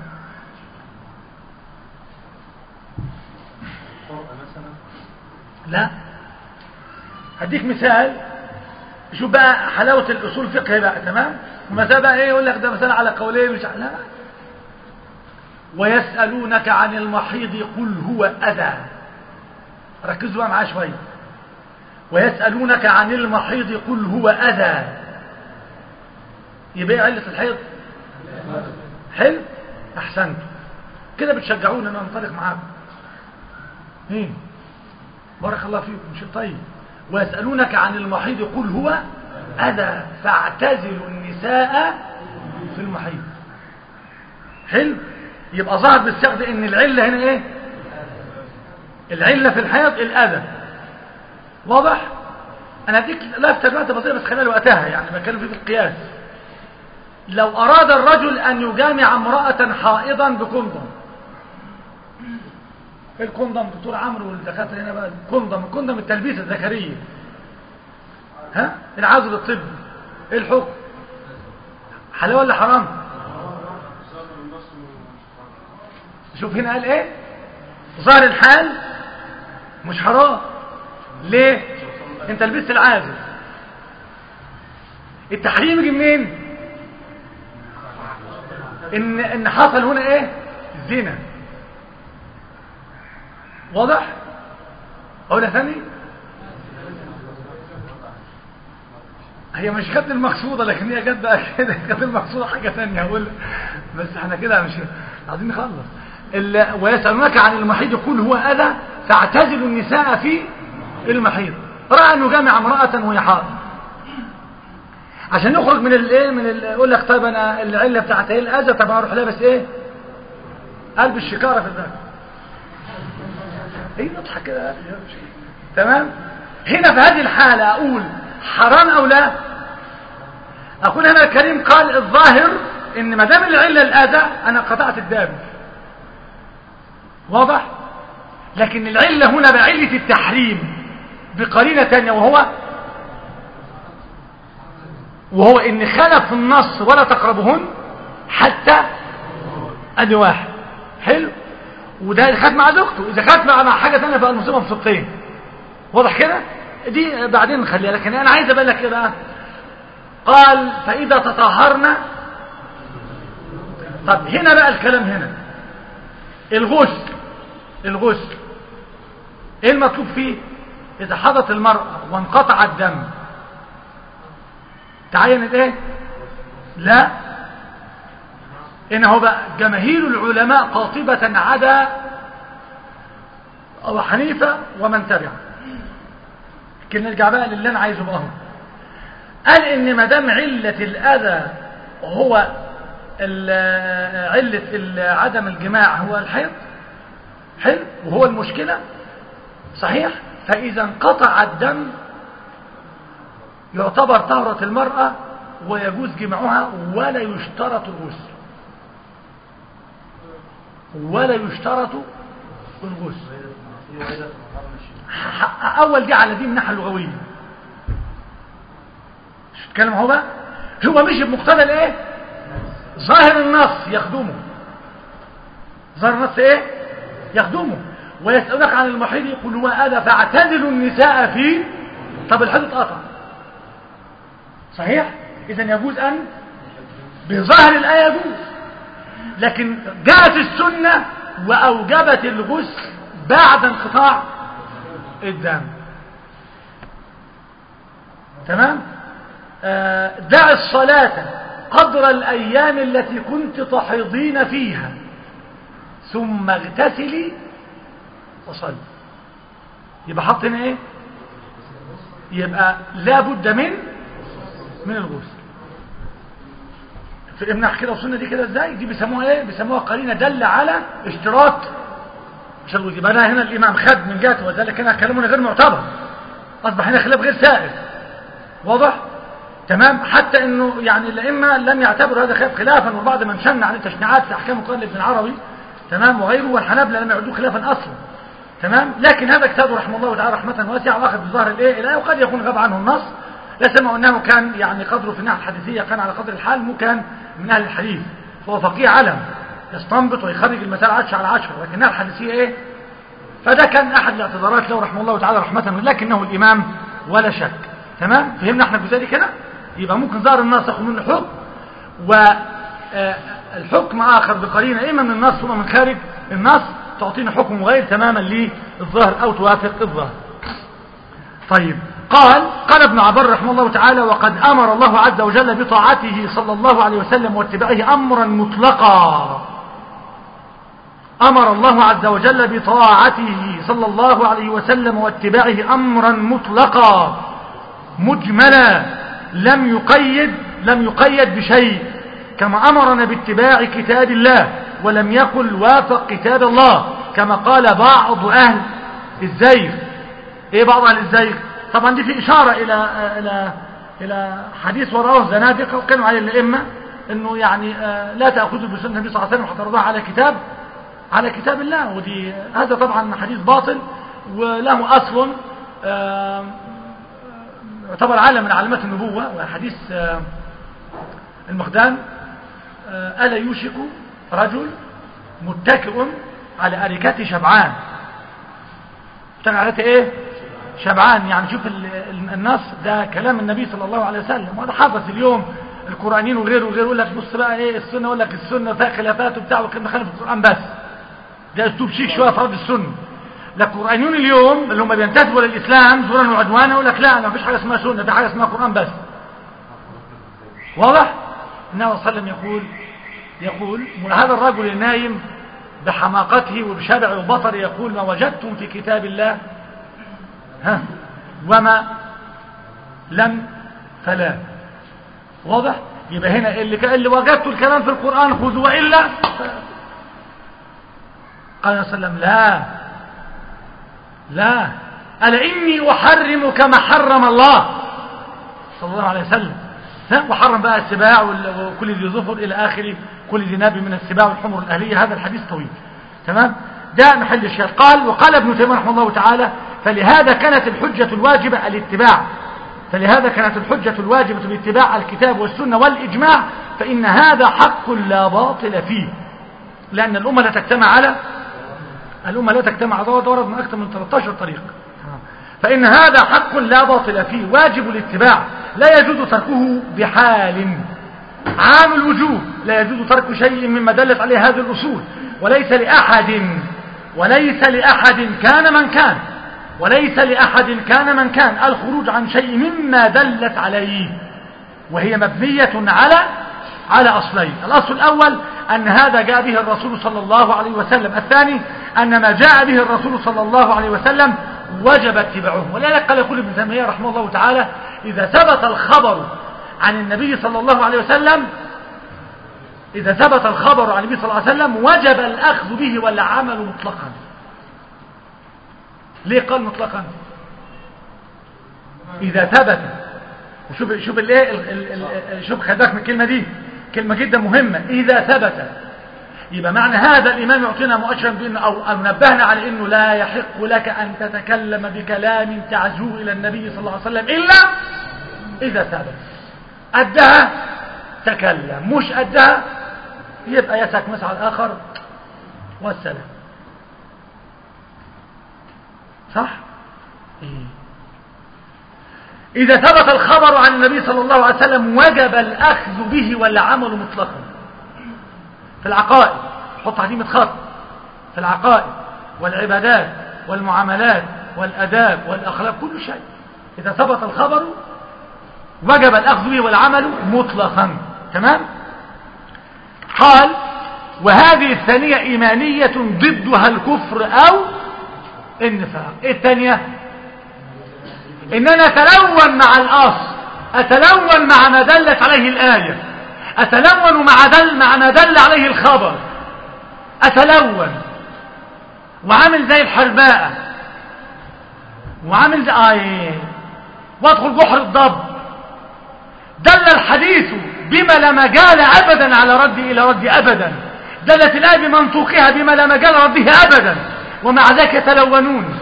لا هديك مثال شوف بقى حلاوة الأصول الفقه بقى تمام ومثلا بقى ايه يقول لك ده مثلا على قولين مش لا ويسألونك عن المحيض قل هو أذى ركزوا بقى معايا شوية ويسألونك عن المحيض قل هو أذى يبقى علة الحيض حلو أحسنت كده بتشجعونا ان ننطلق معاكم ايه بارك الله فيكم شيء طيب ويسألونك عن المحيض قل هو أذى فاعتزلوا النساء في المحيض حلو يبقى ظهر بالسياق ده ان العلة هنا ايه العلة في الحيض الأذى واضح انا اديك لفتة دلوقتي بسيطة بس خلال وقتها يعني بتكلم فيه في القياس لو اراد الرجل ان يجامع امرأة حائضا بكندم ايه الكندم دكتور عمرو والدكاتره هنا بقى الكندم الكندم التلبيس الذكريه ها العزل الطبي ايه الحكم حلال ولا حرام شوف هنا قال ايه ظاهر الحال مش حرام ليه انت لبست العازل التحريم يجي منين ان ان حصل هنا ايه زنا واضح اقولها ثاني هي مش كانت المقصودة لكن هي جت بقى كده كانت المقصودة حاجة ثانية هقول بس احنا كده مش عايزين نخلص ويسألونك عن المحيض يقول هو أذى فاعتزلوا النساء في المحيض رأى أن يجامع امرأة وهي حائض عشان نخرج من الايه من يقول لك طيب انا العله بتاعت ايه الاذى طب اروح لابس ايه قلب الشكاره في الذكر ايه نضحك كده تمام هنا في هذه الحالة اقول حرام او لا اقول هنا الكريم قال الظاهر ان ما دام العله الاذى انا قطعت الدم واضح لكن العله هنا بعله التحريم بقرينه ثانيه وهو وهو ان خلف النص ولا تقربهن حتى ادي واحد حلو وده خد مع زوجته اذا خد مع مع حاجه ثانيه بقى المصيبه بصوتين واضح كده دي بعدين نخليها لكن انا عايز اقول لك ايه بقى قال فاذا تطهرنا طب هنا بقى الكلام هنا الغسل الغسل ايه المطلوب فيه اذا حضت المرأة وانقطع الدم تعينت ايه لا انه بقى جماهير العلماء قاطبة عدا ابو حنيفة ومن تبعه لكن نرجع بقى للي انا عايزه بقى هو قال ان ما دام علة الاذى هو ال- علة ال- عدم الجماع هو الحيض حلو وهو المشكلة صحيح فإذا انقطع الدم يعتبر طهرة المرأة ويجوز جماعها ولا يشترط الغسل ولا يشترط الغسل ح- أول دي على دي من الناحية اللغوية مش تتكلم هو بقى هو مش بمقتضى الايه ظاهر النص يخدمه ظاهر النص ايه يخدمه ويسألك عن المحيط يقول هو أذى فاعتزلوا النساء فيه طب الحد اتقطع صحيح إذا يجوز أن بظاهر الآية يجوز لكن جاءت السنة وأوجبت الغسل بعد انقطاع الدم تمام آه، دع الصلاة قدر الأيام التي كنت تحيضين فيها ثم اغتسلي وصلي يبقى حط هنا ايه يبقى لا بد من من الغسل فهمنا كده وصلنا دي كده ازاي دي بيسموها ايه بيسموها قرينه دل على اشتراط مش الوجود يبقى أنا هنا الامام خد من جهته وذلك هنا كلامنا غير معتبر اصبح هنا خلاف غير سائر واضح تمام حتى انه يعني الائمه لم يعتبروا هذا خلاف خلافا وبعض من شن عن التشنيعات في احكام قال ابن العربي تمام وغيره والحنابلة لم يعدوه خلافا اصلا تمام لكن هذا كتابه رحمه الله تعالى رحمه واسعه واخذ بظاهر الايه الايه وقد يكون غاب عنه النص لا سمعوا انه كان يعني قدره في الناحيه الحديثيه كان على قدر الحال مو كان من اهل الحديث فهو فقيه علم يستنبط ويخرج المسائل عشر على عشر لكن الناحيه الحديثيه ايه فده كان احد الاعتذارات له رحمه الله تعالى رحمه لكنه الامام ولا شك تمام فهمنا احنا الجزئيه دي كده يبقى ممكن ظهر النص ياخذ منه حكم والحكم اخر بقرينه اما من النص وما من خارج النص تعطينا حكم غير تماما للظاهر او توافق الظاهر طيب قال قال ابن عبر رحمه الله تعالى وقد امر الله عز وجل بطاعته صلى الله عليه وسلم واتباعه امرا مطلقا امر الله عز وجل بطاعته صلى الله عليه وسلم واتباعه امرا مطلقا مجملا لم يقيد لم يقيد بشيء كما امرنا باتباع كتاب الله ولم يقل وافق كتاب الله كما قال بعض اهل الزيغ ايه بعض اهل الزيغ طبعا دي في اشاره الى الى الى حديث وراه زنادقه وكانوا عليه الائمه انه يعني آه لا تاخذوا بسنه النبي صلى الله عليه وسلم حتى ترضاها على كتاب على كتاب الله ودي هذا طبعا حديث باطل وله اصل آه يعتبر علم من علامات النبوة وحديث المخدام ألا يوشك رجل متكئ على أريكته شبعان متكئ على ايه شبعان يعني شوف النص ده كلام النبي صلى الله عليه وسلم وهذا حدث اليوم القرآنيين وغيره وغيره يقول لك بص بقى ايه السنة يقول لك السنة فيها خلافات وبتاع وكلمة خلاف القرآن بس ده اسلوب شيك شوية في رد السنة القرآنيون اليوم اللي هم بينتسبوا للإسلام زورا وعدوانا يقول لك لا ما فيش حاجة اسمها سنة في حاجة اسمها قرآن بس واضح النبي صلى الله عليه وسلم يقول يقول هذا الرجل النايم بحماقته وبشبع وبطر يقول ما وجدتم في كتاب الله ها وما لم فلا واضح يبقى هنا اللي اللي وجدتوا الكلام في القرآن خذوا وإلا قال صلى الله عليه وسلم لا لا ألا إني أحرم كما حرم الله صلى الله عليه وسلم وحرم بقى السباع وكل ذي ظفر إلى آخر كل ذي ناب من السباع والحمر الأهلية هذا الحديث طويل تمام ده محل الشيخ قال وقال ابن تيمية رحمه الله تعالى فلهذا كانت الحجة الواجبة الاتباع فلهذا كانت الحجة الواجبة باتباع الكتاب والسنة والإجماع فإن هذا حق لا باطل فيه لأن الأمة لا تجتمع على الأمة لا تجتمع على ورد من أكثر من 13 طريق فإن هذا حق لا باطل فيه واجب الاتباع لا يجوز تركه بحال عام الوجوب لا يجوز ترك شيء مما دلت عليه هذه الأصول وليس لأحد وليس لأحد كان من كان وليس لأحد كان من كان الخروج عن شيء مما دلت عليه وهي مبنية على على أصلين الأصل الأول أن هذا جاء به الرسول صلى الله عليه وسلم الثاني أن ما جاء به الرسول صلى الله عليه وسلم وجب اتباعه ولذلك قال يقول ابن تيمية رحمه الله تعالى إذا ثبت الخبر عن النبي صلى الله عليه وسلم إذا ثبت الخبر عن النبي صلى الله عليه وسلم وجب الأخذ به والعمل مطلقا ليه قال مطلقا إذا ثبت شوف شوف الايه شوف خدك من الكلمة دي كلمة جدا مهمة إذا ثبت يبقى معنى هذا الإمام يعطينا مؤشرا بأنه أو نبهنا على أنه لا يحق لك أن تتكلم بكلام تعزوه إلى النبي صلى الله عليه وسلم إلا إذا ثبت أدها تكلم مش أدها يبقى يسك مسعى الآخر والسلام صح إيه؟ إذا ثبت الخبر عن النبي صلى الله عليه وسلم وجب الأخذ به والعمل مطلقا في العقائد حط عليه خط في العقائد والعبادات والمعاملات والأداب والأخلاق كل شيء إذا ثبت الخبر وجب الأخذ به والعمل مطلقا تمام قال وهذه الثانية إيمانية ضدها الكفر أو النفاق إيه الثانية إن أنا أتلون مع الأصل أتلون مع ما دلت عليه الآية أتلون مع, دل مع ما دل عليه الخبر أتلون وعامل زي الحرباء وعامل زي آيه وادخل بحر الضب دل الحديث بما لا مجال أبدا على رد إلى رد أبدا دلت الآية بمنطوقها بما لا مجال رده أبدا ومع ذلك يتلونون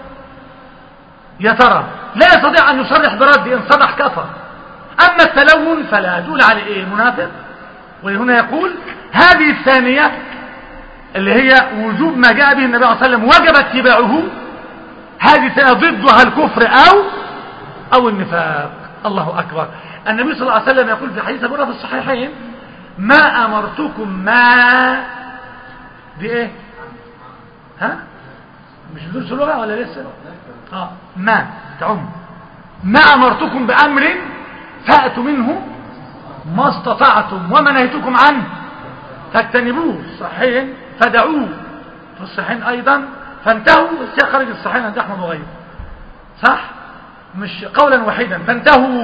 يا ترى لا يستطيع أن يصرح برد إن صرح كفر أما التلون فلا يدل على إيه المنافق وهنا يقول هذه الثانية اللي هي وجوب ما جاء به النبي صلى الله عليه وسلم وجب اتباعه هذه الثانية ضدها الكفر أو أو النفاق الله أكبر النبي صلى الله عليه وسلم يقول في حديث أبو في الصحيحين ما أمرتكم ما دي إيه ها مش بدرس لغة ولا لسه آه ما تعم ما أمرتكم بأمر فأتوا منه ما استطعتم وما نهيتكم عنه فاجتنبوه الصحيحين فدعوه في الصحيحين أيضا فانتهوا بس خرج الصحيحين عند أحمد وغيره صح مش قولا واحدا فانتهوا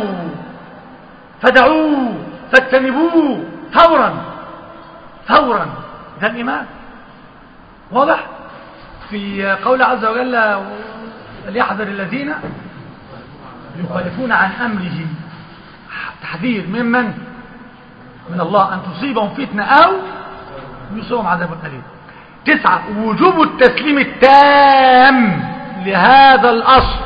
فدعوه فاجتنبوه فورا فورا ده الإيمان واضح في قول عز وجل ليحذر الذين يخالفون عن أمره تحذير ممن من الله أن تصيبهم فتنة أو يصيبهم عذاب أليم تسعة وجوب التسليم التام لهذا الأصل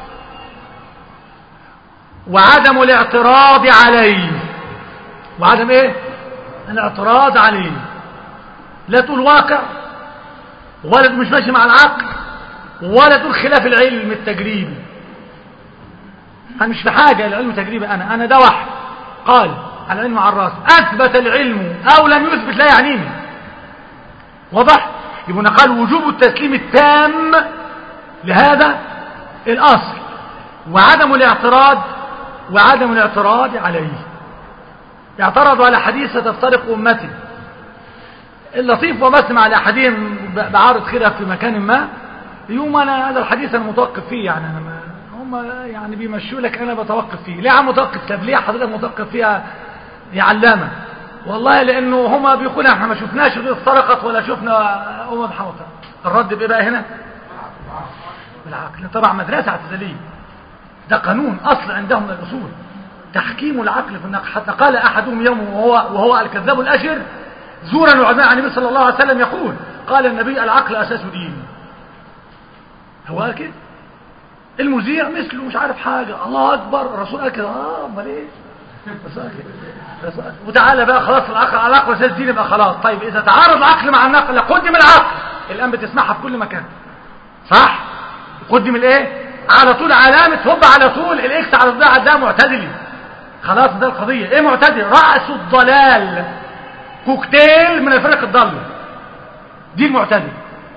وعدم الاعتراض عليه وعدم ايه الاعتراض عليه لا تقول واقع ولا مش ماشي مع العقل ولا تقول خلاف العلم التجريبي انا مش في حاجة العلم تجريبي انا انا ده واحد قال على العلم على الراس اثبت العلم او لم يثبت لا يعنيني واضح يبقى قال وجوب التسليم التام لهذا الاصل وعدم الاعتراض وعدم الاعتراض عليه اعترضوا على حديث ستفترق امتي اللطيف وبسمع على احدهم بعارض كده في مكان ما يوم انا هذا الحديث انا متوقف فيه يعني انا ما هم يعني بيمشوا لك انا بتوقف فيه ليه عم متوقف طب ليه حضرتك متوقف فيها يا علامه والله لانه هما بيقولوا احنا ما شفناش دي افترقت ولا شفنا امم حوطه الرد بايه بقى هنا بالعقل طبعا مدرسه اعتزاليه ده قانون اصل عندهم من الاصول تحكيم العقل في النقل حتى قال احدهم يوم وهو وهو الكذاب الاشر زورا وعداء عن النبي صلى الله عليه وسلم يقول قال النبي العقل اساس دين هو قال كده المذيع مثله مش عارف حاجة الله أكبر الرسول قال كده اه امال ايه الرسول قال كده. الرسول قال- وتعالى بقى خلاص العقل على العقل وسيد الدين يبقى خلاص طيب إذا تعارض العقل مع النقل قدم العقل الآن بتسمعها في كل مكان صح قدم الايه على طول علامة هوب على طول الاكس على الضاع ده معتدلي خلاص ده القضية ايه معتدل رأس الضلال كوكتيل من الفرق الضالة دي المعتدل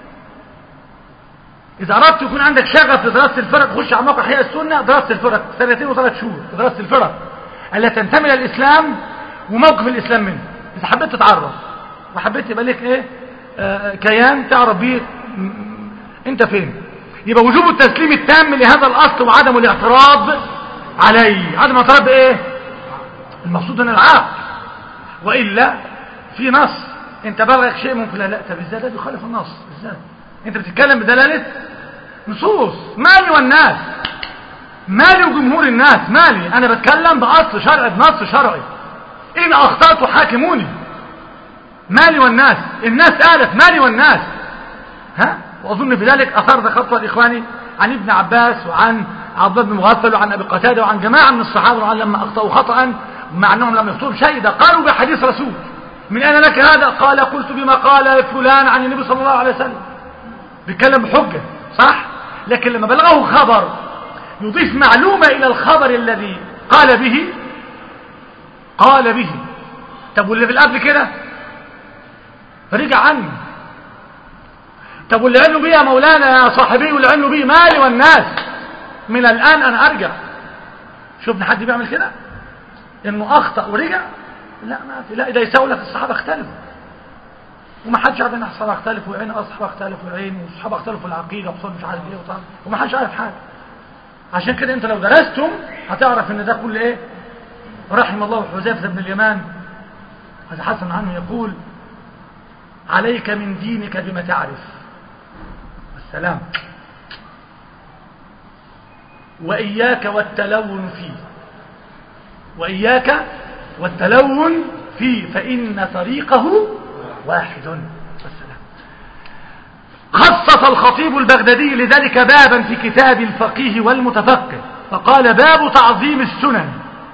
إذا أردت يكون عندك شغف لدراسة الفرق خش على موقع أحياء السنة دراسة الفرق سنتين وثلاث شهور دراسة الفرق التي تنتمي للإسلام وموقف الإسلام منه إذا حبيت تتعرف وحبيت يبقى لك إيه آه كيان تعرف بيه م- م- أنت فين يبقى وجوب التسليم التام لهذا الأصل وعدم الاعتراض عليه عدم الاعتراض بإيه المقصود من العقل وإلا في نص انت بلغك شيء ممكن لا لا طب ازاي ده بيخالف النص ازاي انت بتتكلم بدلالة نصوص مالي والناس مالي وجمهور الناس مالي انا بتكلم باصل شرعي بنص شرعي ان اخطأت حاكموني مالي والناس الناس قالت مالي والناس ها واظن في ذلك اثار ذكرتها لاخواني عن ابن عباس وعن عبد الله بن مغفل وعن ابي قتاده وعن جماعه من الصحابه وعن لما اخطاوا خطا مع انهم لم يخطئوا شيء ده قالوا بحديث رسول من اين لك هذا قال قلت بما قال فلان عن النبي صلى الله عليه وسلم بيتكلم بحجه صح لكن لما بلغه خبر يضيف معلومه الى الخبر الذي قال به قال به طب واللي في القبل كده رجع عني طب واللي عنه بيه يا مولانا يا صاحبي واللي عنه بيه مالي والناس من الآن أنا أرجع شفنا حد بيعمل كده إنه أخطأ ورجع لا ما في لا إذا يساوي لك الصحابة اختلفوا وما حدش عارف ان الصحابة اختلفوا وعين الصحابة اختلفوا وعين والصحابة اختلفوا في العقيدة وصول مش عارف ايه وطبعا وما حدش عارف حاجة عشان كده انت لو درستم هتعرف ان ده كل ايه رحم الله حذيفة بن اليمان هذا حسن عنه يقول عليك من دينك بما تعرف السلام وإياك والتلون فيه وإياك والتلون فيه فإن طريقه واحد والسلام خصص الخطيب البغدادي لذلك بابا في كتاب الفقيه والمتفقه فقال باب تعظيم السنن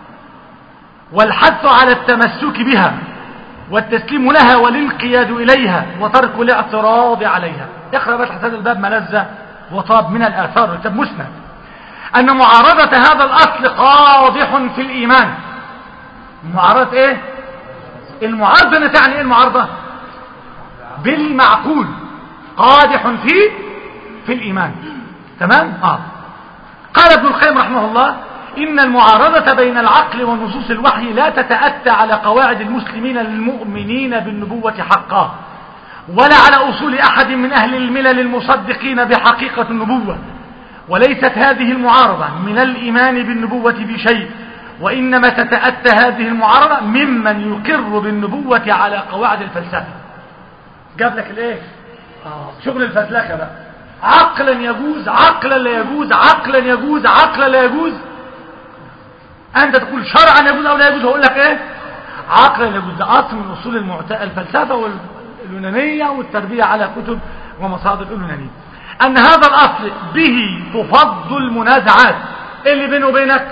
والحث على التمسك بها والتسليم لها والانقياد إليها وترك الاعتراض عليها اقرأ بقى هذا الباب ملذة وطاب من الآثار كتاب مسند أن معارضة هذا الأصل قاضح في الإيمان معارضة إيه المعارضة تعني إيه المعارضة بالمعقول قادح في في الإيمان تمام آه قال ابن القيم رحمه الله إن المعارضة بين العقل ونصوص الوحي لا تتأتى على قواعد المسلمين المؤمنين بالنبوة حقا ولا على أصول أحد من أهل الملل المصدقين بحقيقة النبوة وليست هذه المعارضة من الإيمان بالنبوة بشيء وإنما تتأتى هذه المعارضة ممن يقر بالنبوة على قواعد الفلسفة جاب لك الايه آه. شغل الفزلكة بقى عقلا يجوز عقلا لا يجوز عقلا يجوز عقلا لا يجوز انت تقول شرعا يجوز او لا يجوز هقول لك ايه عقلا لا يجوز ده اصل من اصول المعت... الفلسفه واليونانيه والتربيه على كتب ومصادر اليونانيه ان هذا الاصل به تفض المنازعات إيه اللي بينه وبينك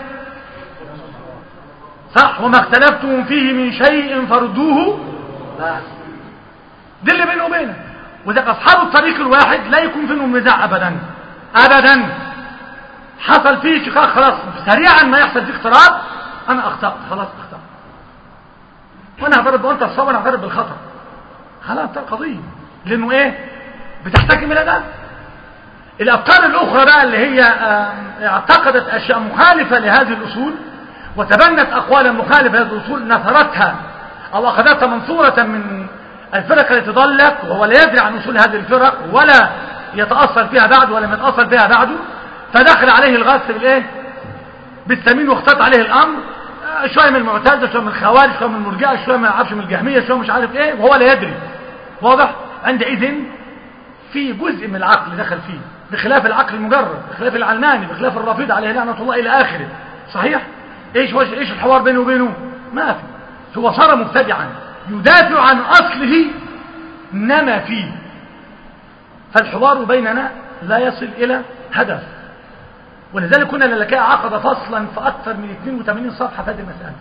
صح وما اختلفتم فيه من شيء فردوه بس ده اللي بينه وبينك وده اصحاب الطريق الواحد لا يكون فيهم نزاع ابدا ابدا حصل فيه شقاق خلاص سريعا ما يحصل فيه اختلاط انا اخطأت خلاص اخطأت وانا اعترف وانت الصواب انا اعترف بالخطأ خلاص ده القضية لانه ايه بتحتكم الى ده الافكار الاخرى بقى اللي هي اعتقدت اشياء مخالفة لهذه الاصول وتبنت اقوالا مخالفة لهذه الاصول نثرتها او اخذتها منصورة من الفرق التي ضلت وهو لا يدري عن اصول هذه الفرق ولا يتأثر فيها بعد ولا يتأثر فيها بعده فدخل عليه الغث بالايه بالثمين واختلط عليه الامر شويه من المعتزله شويه من الخوارج شويه من المرجئه شويه ما يعرفش من الجهميه شويه مش عارف ايه وهو لا يدري واضح عندئذ في جزء من العقل دخل فيه بخلاف العقل المجرد بخلاف العلماني بخلاف الرافض عليه لعنه الله الى اخره صحيح ايش ايش الحوار بينه وبينه ما في هو صار مبتدعا يدافع عن اصله نما فيه فالحوار بيننا لا يصل الى هدف ولذلك كنا لك عقد فصلا في أكثر من 82 صفحة في هذه المسألة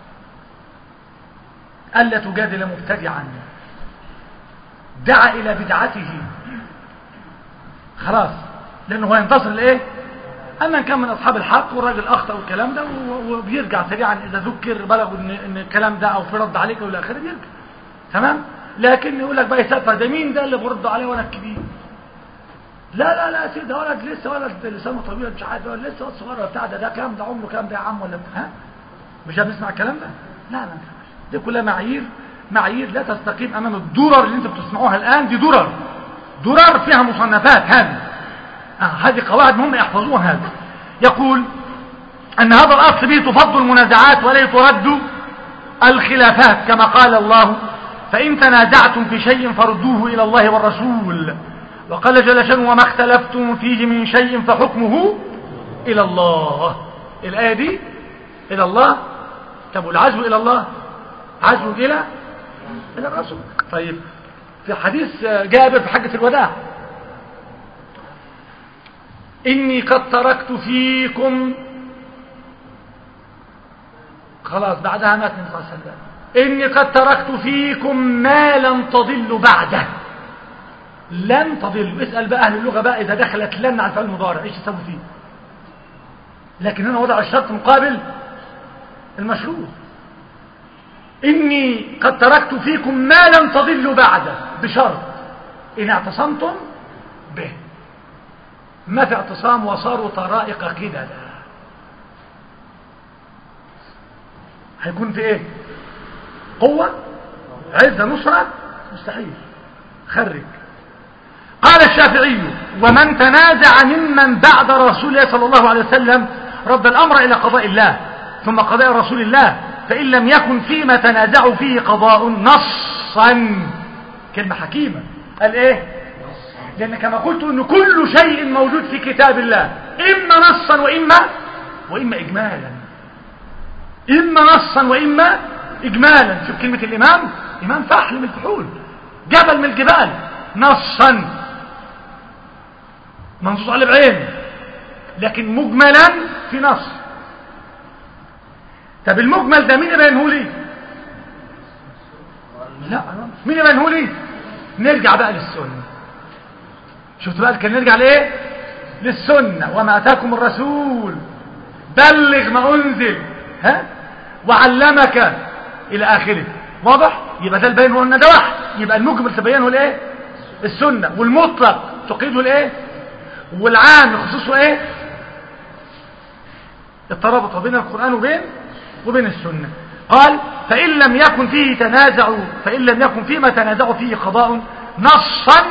ألا تجادل مبتدعا دعا إلى بدعته خلاص لأنه هو ينتصر لإيه أما كان من أصحاب الحق والراجل أخطأ والكلام ده وبيرجع سريعا إذا ذكر بلغوا إن, إن الكلام ده أو في رد عليك وإلى آخره بيرجع تمام لكن يقول لك بقى يسافر ده مين ده اللي برد عليه وأنا الكبير لا لا لا سيد ده ولد لسه ولد لسانه طويل مش عارف ولا لسه ولد صغير بتاع ده ده كام ده عمره كام ده يا عم ولا ها مش هنسمع الكلام ده لا لا دي كلها معايير معايير لا تستقيم امام الدرر اللي انتم بتسمعوها الان دي درر درر فيها مصنفات هذه آه هذه قواعد مهمه يحفظوها هذا يقول ان هذا الاصل به تفض المنازعات ولا ترد الخلافات كما قال الله فان تنازعتم في شيء فردوه الى الله والرسول وقال جل شأنه وما اختلفتم فيه من شيء فحكمه إلى الله الآية دي إلى الله طب والعزو إلى الله عزو إلى إلى الرسول طيب في حديث جابر في حجة الوداع إني قد تركت فيكم خلاص بعدها مات النبي صلى الله عليه وسلم إني قد تركت فيكم ما لن تضلوا بعده لن تضل اسأل بقى أهل اللغة بقى إذا دخلت لن على الفعل المضارع إيش يسوي فيه لكن هنا وضع الشرط مقابل المشروط إني قد تركت فيكم ما لن تضلوا بعده بشرط إن اعتصمتم به ما في اعتصام وصاروا طرائق كده لا هيكون في ايه قوة عزة نصرة مستحيل خرج قال الشافعي ومن تنازع ممن بعد رسول الله صلى الله عليه وسلم رد الأمر إلى قضاء الله ثم قضاء رسول الله فإن لم يكن فيما تنازعوا فيه قضاء نصا كلمة حكيمة قال إيه لأن كما قلت أن كل شيء موجود في كتاب الله إما نصا وإما وإما إجمالا إما نصا وإما إجمالا شوف كلمة الإمام إمام فحل من الفحول جبل من الجبال نصا منصوص عليه بعين لكن مجملا في نص طب المجمل ده مين يبينه لي لا مين يبينه لي نرجع بقى للسنه شفت بقى كان نرجع لايه للسنه وما اتاكم الرسول بلغ ما انزل ها وعلمك الى اخره واضح يبقى ده البين قلنا ده واحد يبقى المجمل تبينه الايه السنه والمطلق تقيده الايه والعام يخصصه ايه الترابط بين القرآن وبين وبين السنة قال فإن لم يكن فيه تنازع فإن لم يكن فيما تنازع فيه قضاء نصا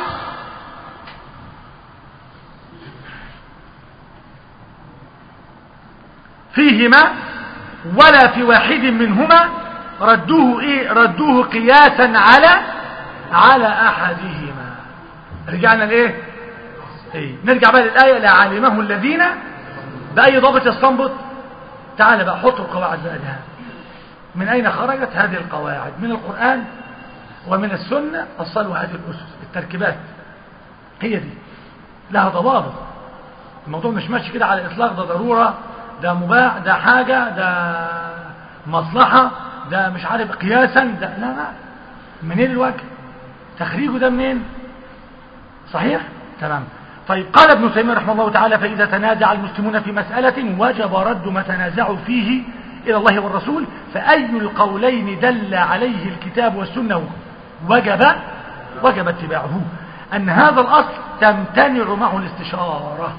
فيهما ولا في واحد منهما ردوه ايه ردوه قياسا على على احدهما رجعنا لايه ايه نرجع بقى للايه لعلمه الذين باي ضابط يستنبط تعال بقى حط القواعد بقى لها من اين خرجت هذه القواعد من القران ومن السنه اصلوا هذه الاسس التركيبات هي دي لها ضوابط الموضوع مش ماشي كده على الاطلاق ده ضروره ده مباح ده حاجه ده مصلحه ده مش عارف قياسا ده لا لا منين الوجه تخريجه ده منين صحيح تمام طيب قال ابن تيميه رحمه الله تعالى فإذا تنازع المسلمون في مسألة وجب رد ما تنازعوا فيه إلى الله والرسول فأي القولين دل عليه الكتاب والسنة وجب وجب اتباعه أن هذا الأصل تمتنع معه الاستشارة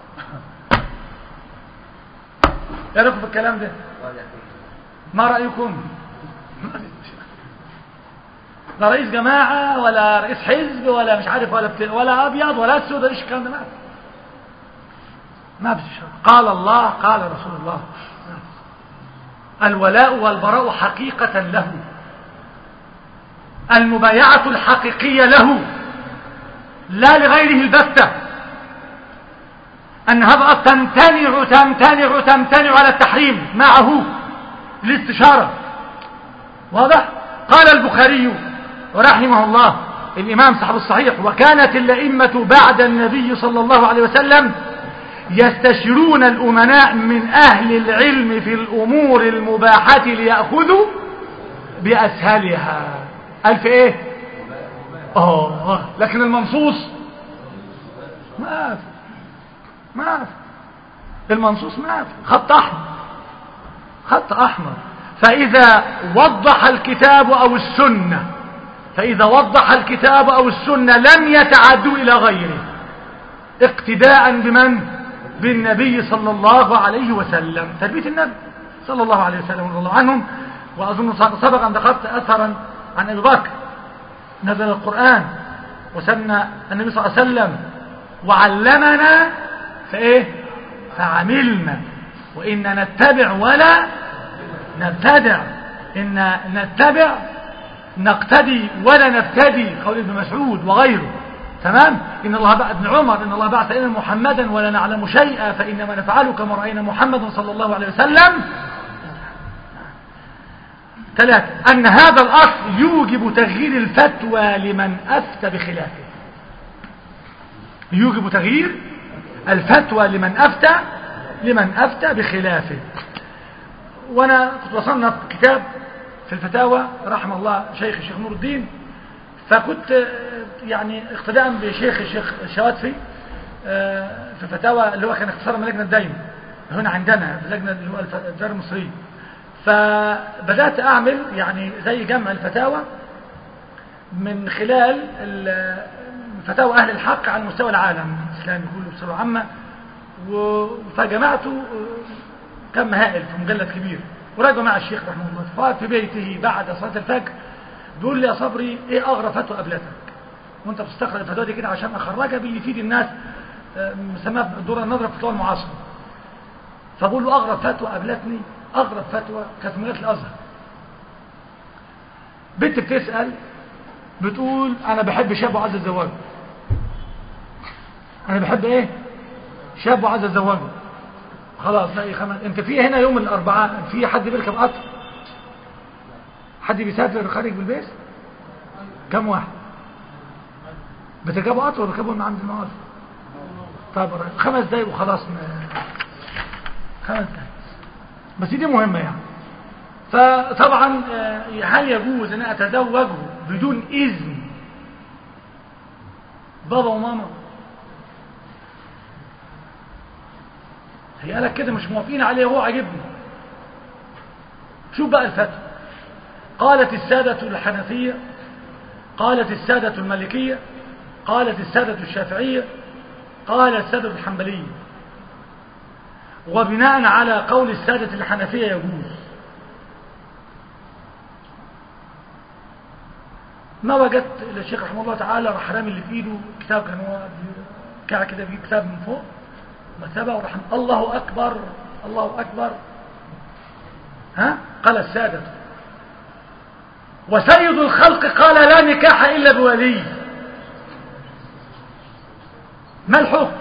ايه رايكم في الكلام ده ما رأيكم لا رئيس جماعة ولا رئيس حزب ولا مش عارف ولا بت... ولا أبيض ولا أسود ايش الكلام ده ما ما فيش قال الله قال رسول الله الولاء والبراء حقيقة له المبايعة الحقيقية له لا لغيره البتة أن هذا تمتنع تمتنع تمتنع على التحريم معه الاستشارة واضح قال البخاري رحمه الله الإمام صاحب الصحيح وكانت الأئمة بعد النبي صلى الله عليه وسلم يستشيرون الأمناء من أهل العلم في الأمور المباحة ليأخذوا بأسهلها قال في إيه آه لكن المنصوص ما في ما في المنصوص ما في خط أحمر خط أحمر فإذا وضح الكتاب أو السنة فإذا وضح الكتاب أو السنة لم يتعدوا إلى غيره اقتداء بمن بالنبي صلى الله عليه وسلم تربية النبي صلى الله عليه وسلم رضي الله عنهم وأظن سبق أن ذكرت أثرا عن أبي بكر نزل القرآن وسمى النبي صلى الله عليه وسلم وعلمنا فإيه فعملنا وإن نتبع ولا نبتدع إن نتبع نقتدي ولا نبتدي قول ابن مسعود وغيره تمام إن الله بعد ابن عمر إن الله بعث إلينا محمدا ولا نعلم شيئا فإنما نفعله كما رأينا محمدا صلى الله عليه وسلم ثلاثة أن هذا الأصل يوجب تغيير الفتوى لمن أفتى بخلافه يوجب تغيير الفتوى لمن أفتى لمن أفتى بخلافه وأنا كنت بصنف كتاب في الفتاوى رحمه الله شيخ الشيخ نور الدين فكنت يعني اقتداء بشيخ الشيخ الشواتفي في الفتاوى اللي هو كان اختصار من لجنة دايما هنا عندنا في اللجنة اللي هو الدار المصرية فبدأت أعمل يعني زي جمع الفتاوى من خلال فتاوى أهل الحق على مستوى العالم الإسلامي كله بصورة عامة فجمعته كم هائل في مجلد كبير وراجعوا مع الشيخ رحمه الله فقعد في بيته بعد صلاة الفجر بيقول لي يا صبري ايه اغرب فتوى قابلتك وانت بتستخرج الفتوى دي كده عشان اخرجها باللي يفيد الناس مسماها دور النظره في الفتوى المعاصره فبقول له اغرب فتوى قابلتني اغرب فتوى كانت من الازهر بنت بتسال بتقول انا بحب شاب وعايز اتزوجه انا بحب ايه شاب وعايز اتزوجه خلاص لا خمس انت في هنا يوم الاربعاء في حد بيركب قطر حد بيسافر خارج بالبيت كم واحد بتركبوا قطر ولا بتركبوا من عند المواقف طيب خمس دقايق وخلاص ما خمس دقايق بس دي مهمة يعني فطبعا هل يجوز ان اتزوجه بدون اذن بابا وماما هي قالك كده مش موافقين عليه وهو عاجبني شوف بقى الفتوى قالت السادة الحنفية قالت السادة المالكية قالت السادة الشافعية قال السادة الحنبلية وبناء على قول السادة الحنفية يجوز ما وجدت الشيخ رحمه الله تعالى راح رامي اللي في ايده كتاب كان هو كعب كده بيجيب كتاب من فوق مكتبه ورحم الله اكبر الله اكبر ها قال السادة وسيد الخلق قال لا نكاح إلا بولي ما الحكم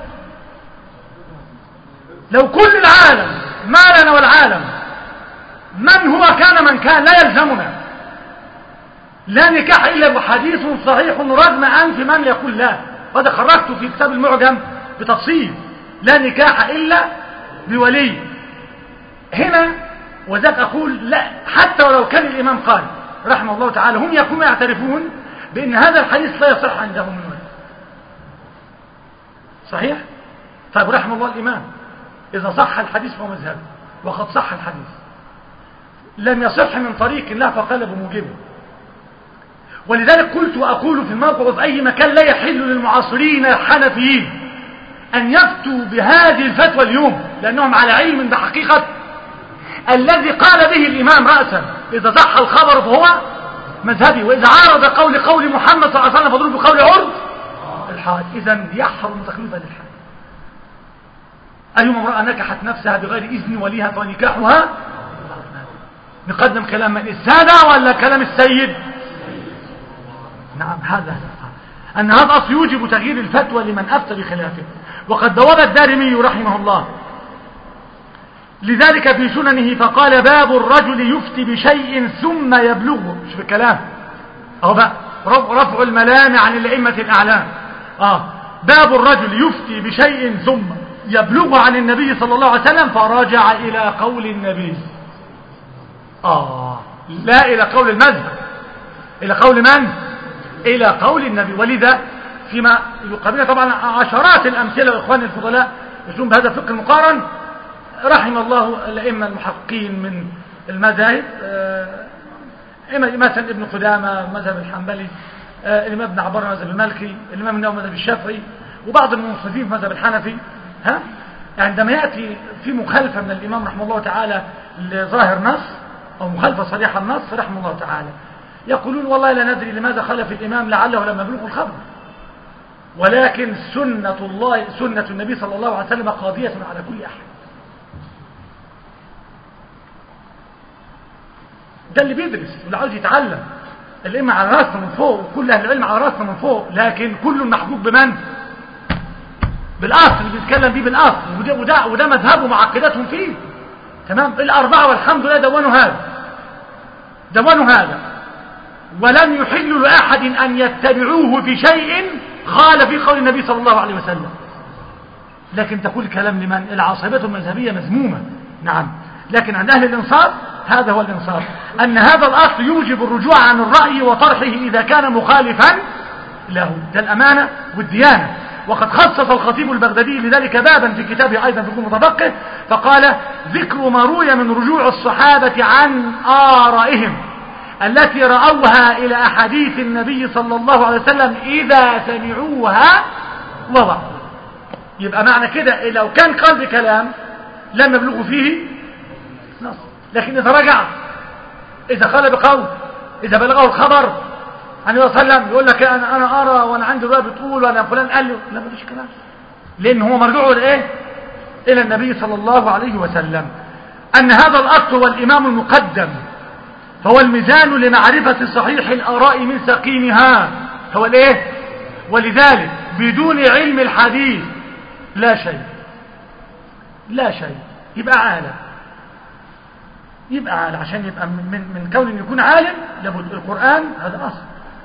لو كل العالم ما لنا والعالم من هو كان من كان لا يلزمنا لا نكاح إلا بحديث صحيح رغم أنف من يقول لا وهذا خرجته في كتاب المعجم بتفصيل لا نكاح إلا بولي هنا وذاك أقول لا حتى ولو كان الإمام قال رحمه الله تعالى هم يكونوا يعترفون بأن هذا الحديث لا يصح عندهم من ولد صحيح؟ طيب رحمه الله الإمام إذا صح الحديث فهو مذهب وقد صح الحديث لم يصح من طريق الله فقال بموجبه ولذلك قلت وأقول في الموقع وفي أي مكان لا يحل للمعاصرين الحنفيين أن يفتوا بهذه الفتوى اليوم لأنهم على علم بحقيقة الذي قال به الإمام رأسا إذا صح الخبر فهو مذهبي وإذا عارض قول قول محمد صلى الله عليه وسلم فضرب بقول عرض الحائط إذا يحرم تقليد للحائط أيما امرأة نكحت نفسها بغير إذن وليها فنكاحها نقدم كلام من السادة ولا كلام السيد نعم هذا أن هذا أصل يوجب تغيير الفتوى لمن أفتى بخلافه وقد بواب الدارمي رحمه الله لذلك في سننه فقال باب الرجل يفتي بشيء ثم يبلغه مش في الكلام اهو بقى رفع الملام عن الأئمة الأعلام آه باب الرجل يفتي بشيء ثم يبلغ عن النبي صلى الله عليه وسلم فرجع إلى قول النبي آه لا إلى قول المذهب إلى قول من؟ إلى قول النبي ولذا فيما يقابلنا طبعا عشرات الأمثلة إخواني الفضلاء يسلون بهذا الفقه المقارن رحم الله الأئمة المحققين من المذاهب آه، مثلا ابن قدامة مذهب الحنبلي آه، الإمام ابن عبار مذهب المالكي الإمام النووي مذهب الشافعي وبعض المنصفين في مذهب الحنفي ها عندما يأتي في مخالفة من الإمام رحمه الله تعالى لظاهر نص أو مخالفة صريحة النص رحمه الله تعالى يقولون والله لا ندري لماذا خالف الإمام لعله لم يبلغ الخبر ولكن سنة الله سنة النبي صلى الله عليه وسلم قاضية على كل أحد ده اللي بيدرس واللي عاوز يتعلم الإمة على راسنا من فوق وكل أهل العلم على راسنا من فوق لكن كل محبوب بمن؟ بالأصل اللي بيتكلم بيه بالأصل وده, وده, وده مذهبهم وعقيدتهم فيه تمام الأربعة والحمد لله دونوا هذا دونوا هذا ولم يحل لأحد أن يتبعوه في شيء خالف في قول النبي صلى الله عليه وسلم لكن تقول كلام لمن العصبية المذهبية مذمومة نعم لكن عند أهل الإنصاف هذا هو الإنصاف أن هذا الأصل يوجب الرجوع عن الرأي وطرحه إذا كان مخالفا له ده الأمانة والديانة وقد خصص الخطيب البغدادي لذلك بابا في كتابه أيضا في كل متفقه فقال ذكر ما روي من رجوع الصحابة عن آرائهم التي رأوها إلى أحاديث النبي صلى الله عليه وسلم إذا سمعوها وضع يبقى معنى كده لو كان قال بكلام لم يبلغوا فيه نص لكن إذا رجع إذا قال بقول إذا بلغه الخبر عن النبي صلى الله عليه وسلم يقول لك أنا أنا أرى وأنا عندي رؤيا بتقول وأنا فلان قال لي لا مفيش كلام لأن هو مرجوعه لإيه؟ إلى النبي صلى الله عليه وسلم أن هذا الأصل هو الإمام المقدم فهو الميزان لمعرفة صحيح الآراء من سقيمها هو الإيه؟ ولذلك بدون علم الحديث لا شيء لا شيء يبقى عالم يبقى عالم عشان يبقى من, من, من كون يكون عالم لابد القرآن هذا أصل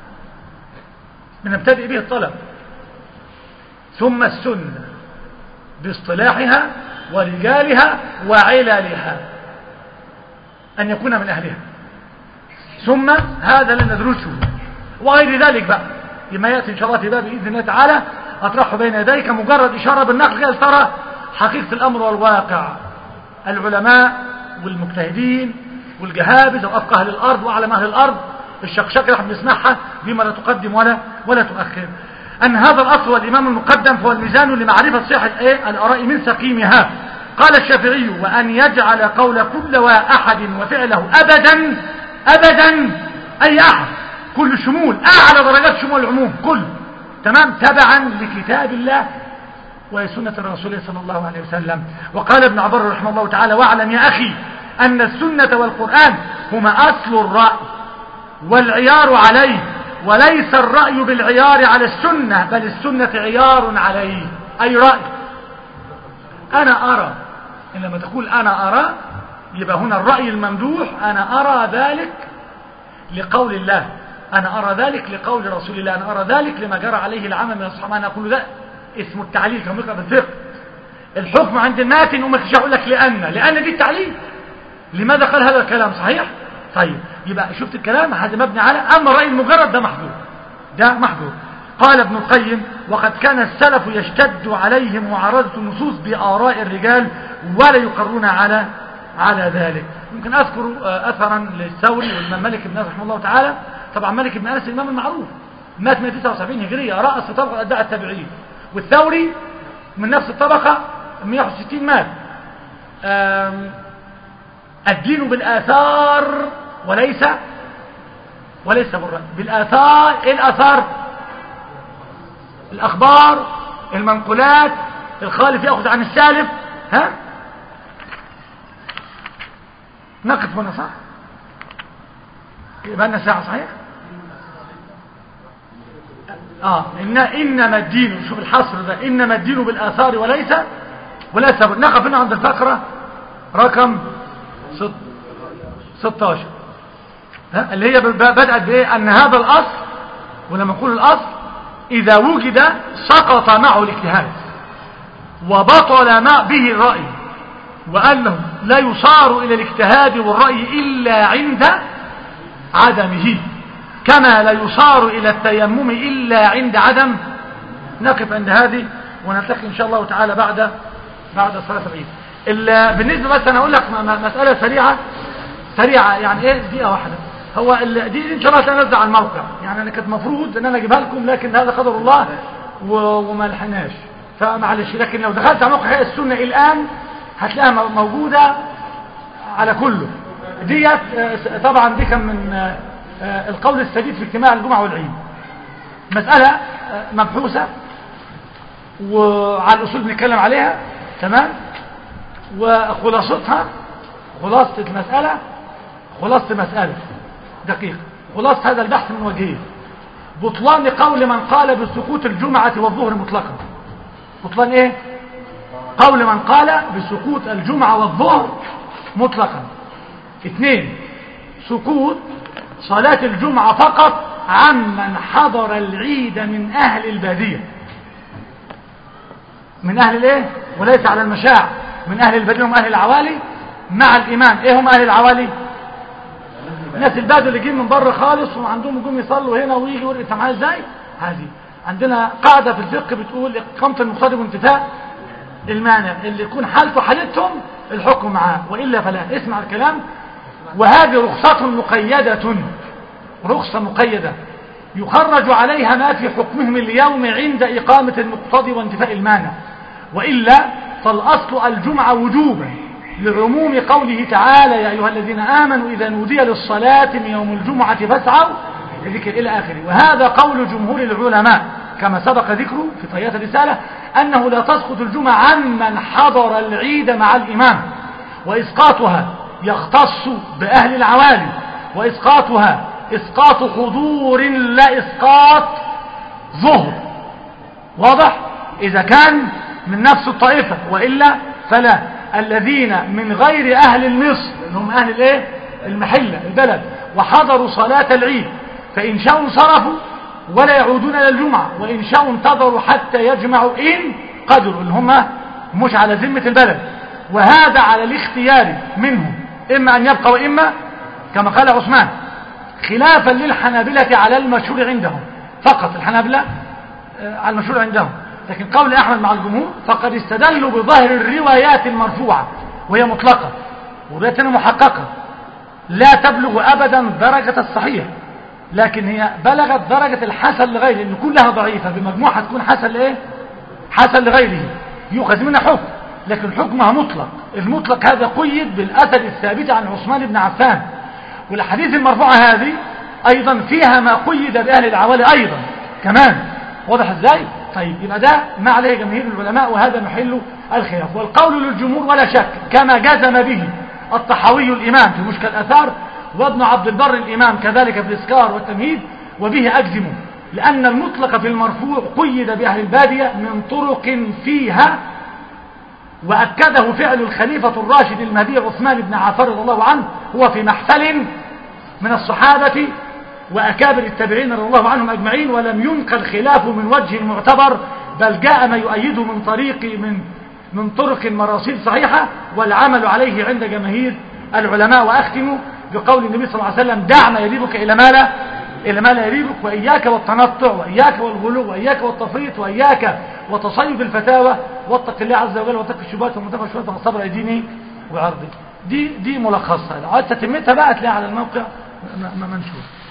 بنبتدئ به الطلب ثم السنة باصطلاحها ورجالها وعللها أن يكون من أهلها ثم هذا لن ندرسه وغير ذلك بقى لما يأتي إن شاء الله في باب بإذن الله تعالى أطرحه بين يديك مجرد إشارة بالنقل كده ترى حقيقة الأمر والواقع العلماء والمجتهدين والجهابذ وأفقه أهل الأرض وأعلم أهل الأرض الشقشقة اللي احنا بنسمعها بما لا تقدم ولا ولا تؤخر أن هذا الأصل والإمام المقدم هو الميزان لمعرفة صحة إيه الآراء من سقيمها قال الشافعي وأن يجعل قول كل واحد وفعله أبدا أبدا أي أحد كل شمول أعلى درجات شمول العموم كل تمام تبعا لكتاب الله وسنة الرسول صلى الله عليه وسلم وقال ابن عبر رحمه الله تعالى واعلم يا أخي أن السنة والقرآن هما أصل الرأي والعيار عليه وليس الرأي بالعيار على السنة بل السنة عيار عليه أي رأي أنا أرى إن لما تقول أنا أرى يبقى هنا الرأي الممدوح أنا أرى ذلك لقول الله أنا أرى ذلك لقول رسول الله أنا أرى ذلك لما جرى عليه العمل من الصحابة أنا أقول ذا اسمه التعليل كما يقرأ بالفقه الحكم عند الماتن وما تشاء أقول لك لأن لأن دي التعليل لماذا قال هذا الكلام صحيح طيب يبقى شفت الكلام هذا مبني على أما الرأي المجرد ده محظور ده محظور قال ابن القيم وقد كان السلف يشتد عليهم معارضة النصوص بآراء الرجال ولا يقرون على على ذلك يمكن أذكر أثرا للثوري والإمام مالك بن أنس رحمه الله تعالى طبعا مالك بن أنس الإمام المعروف مات 179 هجرية رأس طبقة أداء التابعين والثوري من نفس الطبقة 161 مات الدين بالآثار وليس وليس بالرأي بالآثار ايه الآثار الأخبار المنقولات الخالف يأخذ عن السالف ها نقف هنا صح يبقى لنا ساعة صحيح اه إن إنما الدين شوف الحصر ده إنما الدين بالآثار وليس وليس نقف هنا عند الفقرة رقم 16 ها اللي هي بدأت بإيه أن هذا الأصل ولما نقول الأصل إذا وجد سقط معه الاجتهاد وبطل ما به الرأي وأنه لا يصار إلى الاجتهاد والرأي إلا عند عدمه كما لا يصار إلى التيمم إلا عند عدم نقف عند هذه ونلتقي إن شاء الله تعالى بعد بعد صلاة العيد ال- بالنسبة بس أنا أقول لك م- م- مسألة سريعة سريعة يعني إيه دقيقة واحدة هو ال- دي إن شاء الله تنزع على الموقع يعني أنا كنت مفروض إن أنا أجيبها لكم لكن هذا قدر الله و- وما لحناش فمعلش لكن لو دخلت على موقع هيئة السنة الآن هتلاقيها مو- موجودة على كله ديت آه، طبعا دي كان من آه، آه، القول السديد في اجتماع الجمعة والعيد مسألة آه، مبحوثة وعلى الأصول بنتكلم عليها تمام وخلاصتها خلاصة المسألة خلاصة مسألة دقيقة خلاصة هذا البحث من وجهين بطلان قول من قال بسقوط الجمعة والظهر مطلقا بطلان ايه قول من قال بسقوط الجمعة والظهر مطلقا اثنين سقوط صلاة الجمعة فقط عمن حضر العيد من أهل البادية من أهل الايه وليس على المشاع من أهل البادية هم أهل العوالي مع الإمام ايه هم أهل العوالي الناس البادو اللي جايين من بره خالص وعندهم يقوم يصلوا هنا ويجي يقول انت معايا ازاي هذه عندنا قاعده في الفقه بتقول اقامه المقتضي وانتفاء المانع اللي يكون حالته حالتهم الحكم معاه والا فلا اسمع الكلام وهذه رخصة مقيدة رخصة مقيدة يخرج عليها ما في حكمهم اليوم عند إقامة المقتضي وانتفاء المانع وإلا فالأصل الجمعة وجوبا لعموم قوله تعالى يا أيها الذين آمنوا إذا نودي للصلاة من يوم الجمعة فاسعوا ذكر إلى آخره وهذا قول جمهور العلماء كما سبق ذكره في طيات الرسالة أنه لا تسقط الجمعة عمن حضر العيد مع الإمام وإسقاطها يختص بأهل العوالي وإسقاطها إسقاط حضور لا إسقاط ظهر واضح إذا كان من نفس الطائفة وإلا فلا الذين من غير أهل المصر اللي هم أهل الايه المحلة البلد وحضروا صلاة العيد فإن شاءوا انصرفوا ولا يعودون إلى الجمعة وإن شاءوا انتظروا حتى يجمعوا إن قدروا اللي هم مش على ذمة البلد وهذا على الاختيار منهم إما أن يبقى وإما كما قال عثمان خلافا للحنابلة على المشهور عندهم فقط الحنابلة آه، على المشهور عندهم لكن قول أحمد مع الجمهور فقد استدلوا بظاهر الروايات المرفوعة وهي مطلقة وروايات محققة لا تبلغ أبدا درجة الصحيح لكن هي بلغت درجة الحسن لغيره لأن كلها ضعيفة بمجموعها تكون حسن لإيه حسن لغيره يؤخذ منها حكم لكن حكمها مطلق المطلق هذا قيد بالأثر الثابت عن عثمان بن عفان والحديث المرفوعة هذه أيضا فيها ما قيد بأهل العوالي أيضا كمان واضح ازاي طيب يبقى ده ما عليه جماهير العلماء وهذا محل الخلاف والقول للجمهور ولا شك كما جزم به الطحاوي الإمام في مشكل الأثار وابن عبد البر الإمام كذلك في الإسكار والتمهيد وبه أجزم لأن المطلق في المرفوع قيد بأهل البادية من طرق فيها وأكده فعل الخليفة الراشد المهدي عثمان بن عفان رضي الله عنه هو في محفل من الصحابة وأكابر التابعين رضي الله عنهم أجمعين ولم ينقل خلافه من وجه معتبر بل جاء ما يؤيده من طريق من من طرق مراسيل صحيحة والعمل عليه عند جماهير العلماء وأختم بقول النبي صلى الله عليه وسلم دع ما يريبك إلى ما لا إلى ما لا يريبك وإياك والتنطع وإياك والغلو وإياك والتفريط وإياك وتصيد الفتاوى واتق الله عز وجل واتق الشبهات ومتقى الشبهات والصبر ديني وعرضي دي دي ملخصها لو عايز تتمتها بقى تلاقيها على الموقع م- م- منشور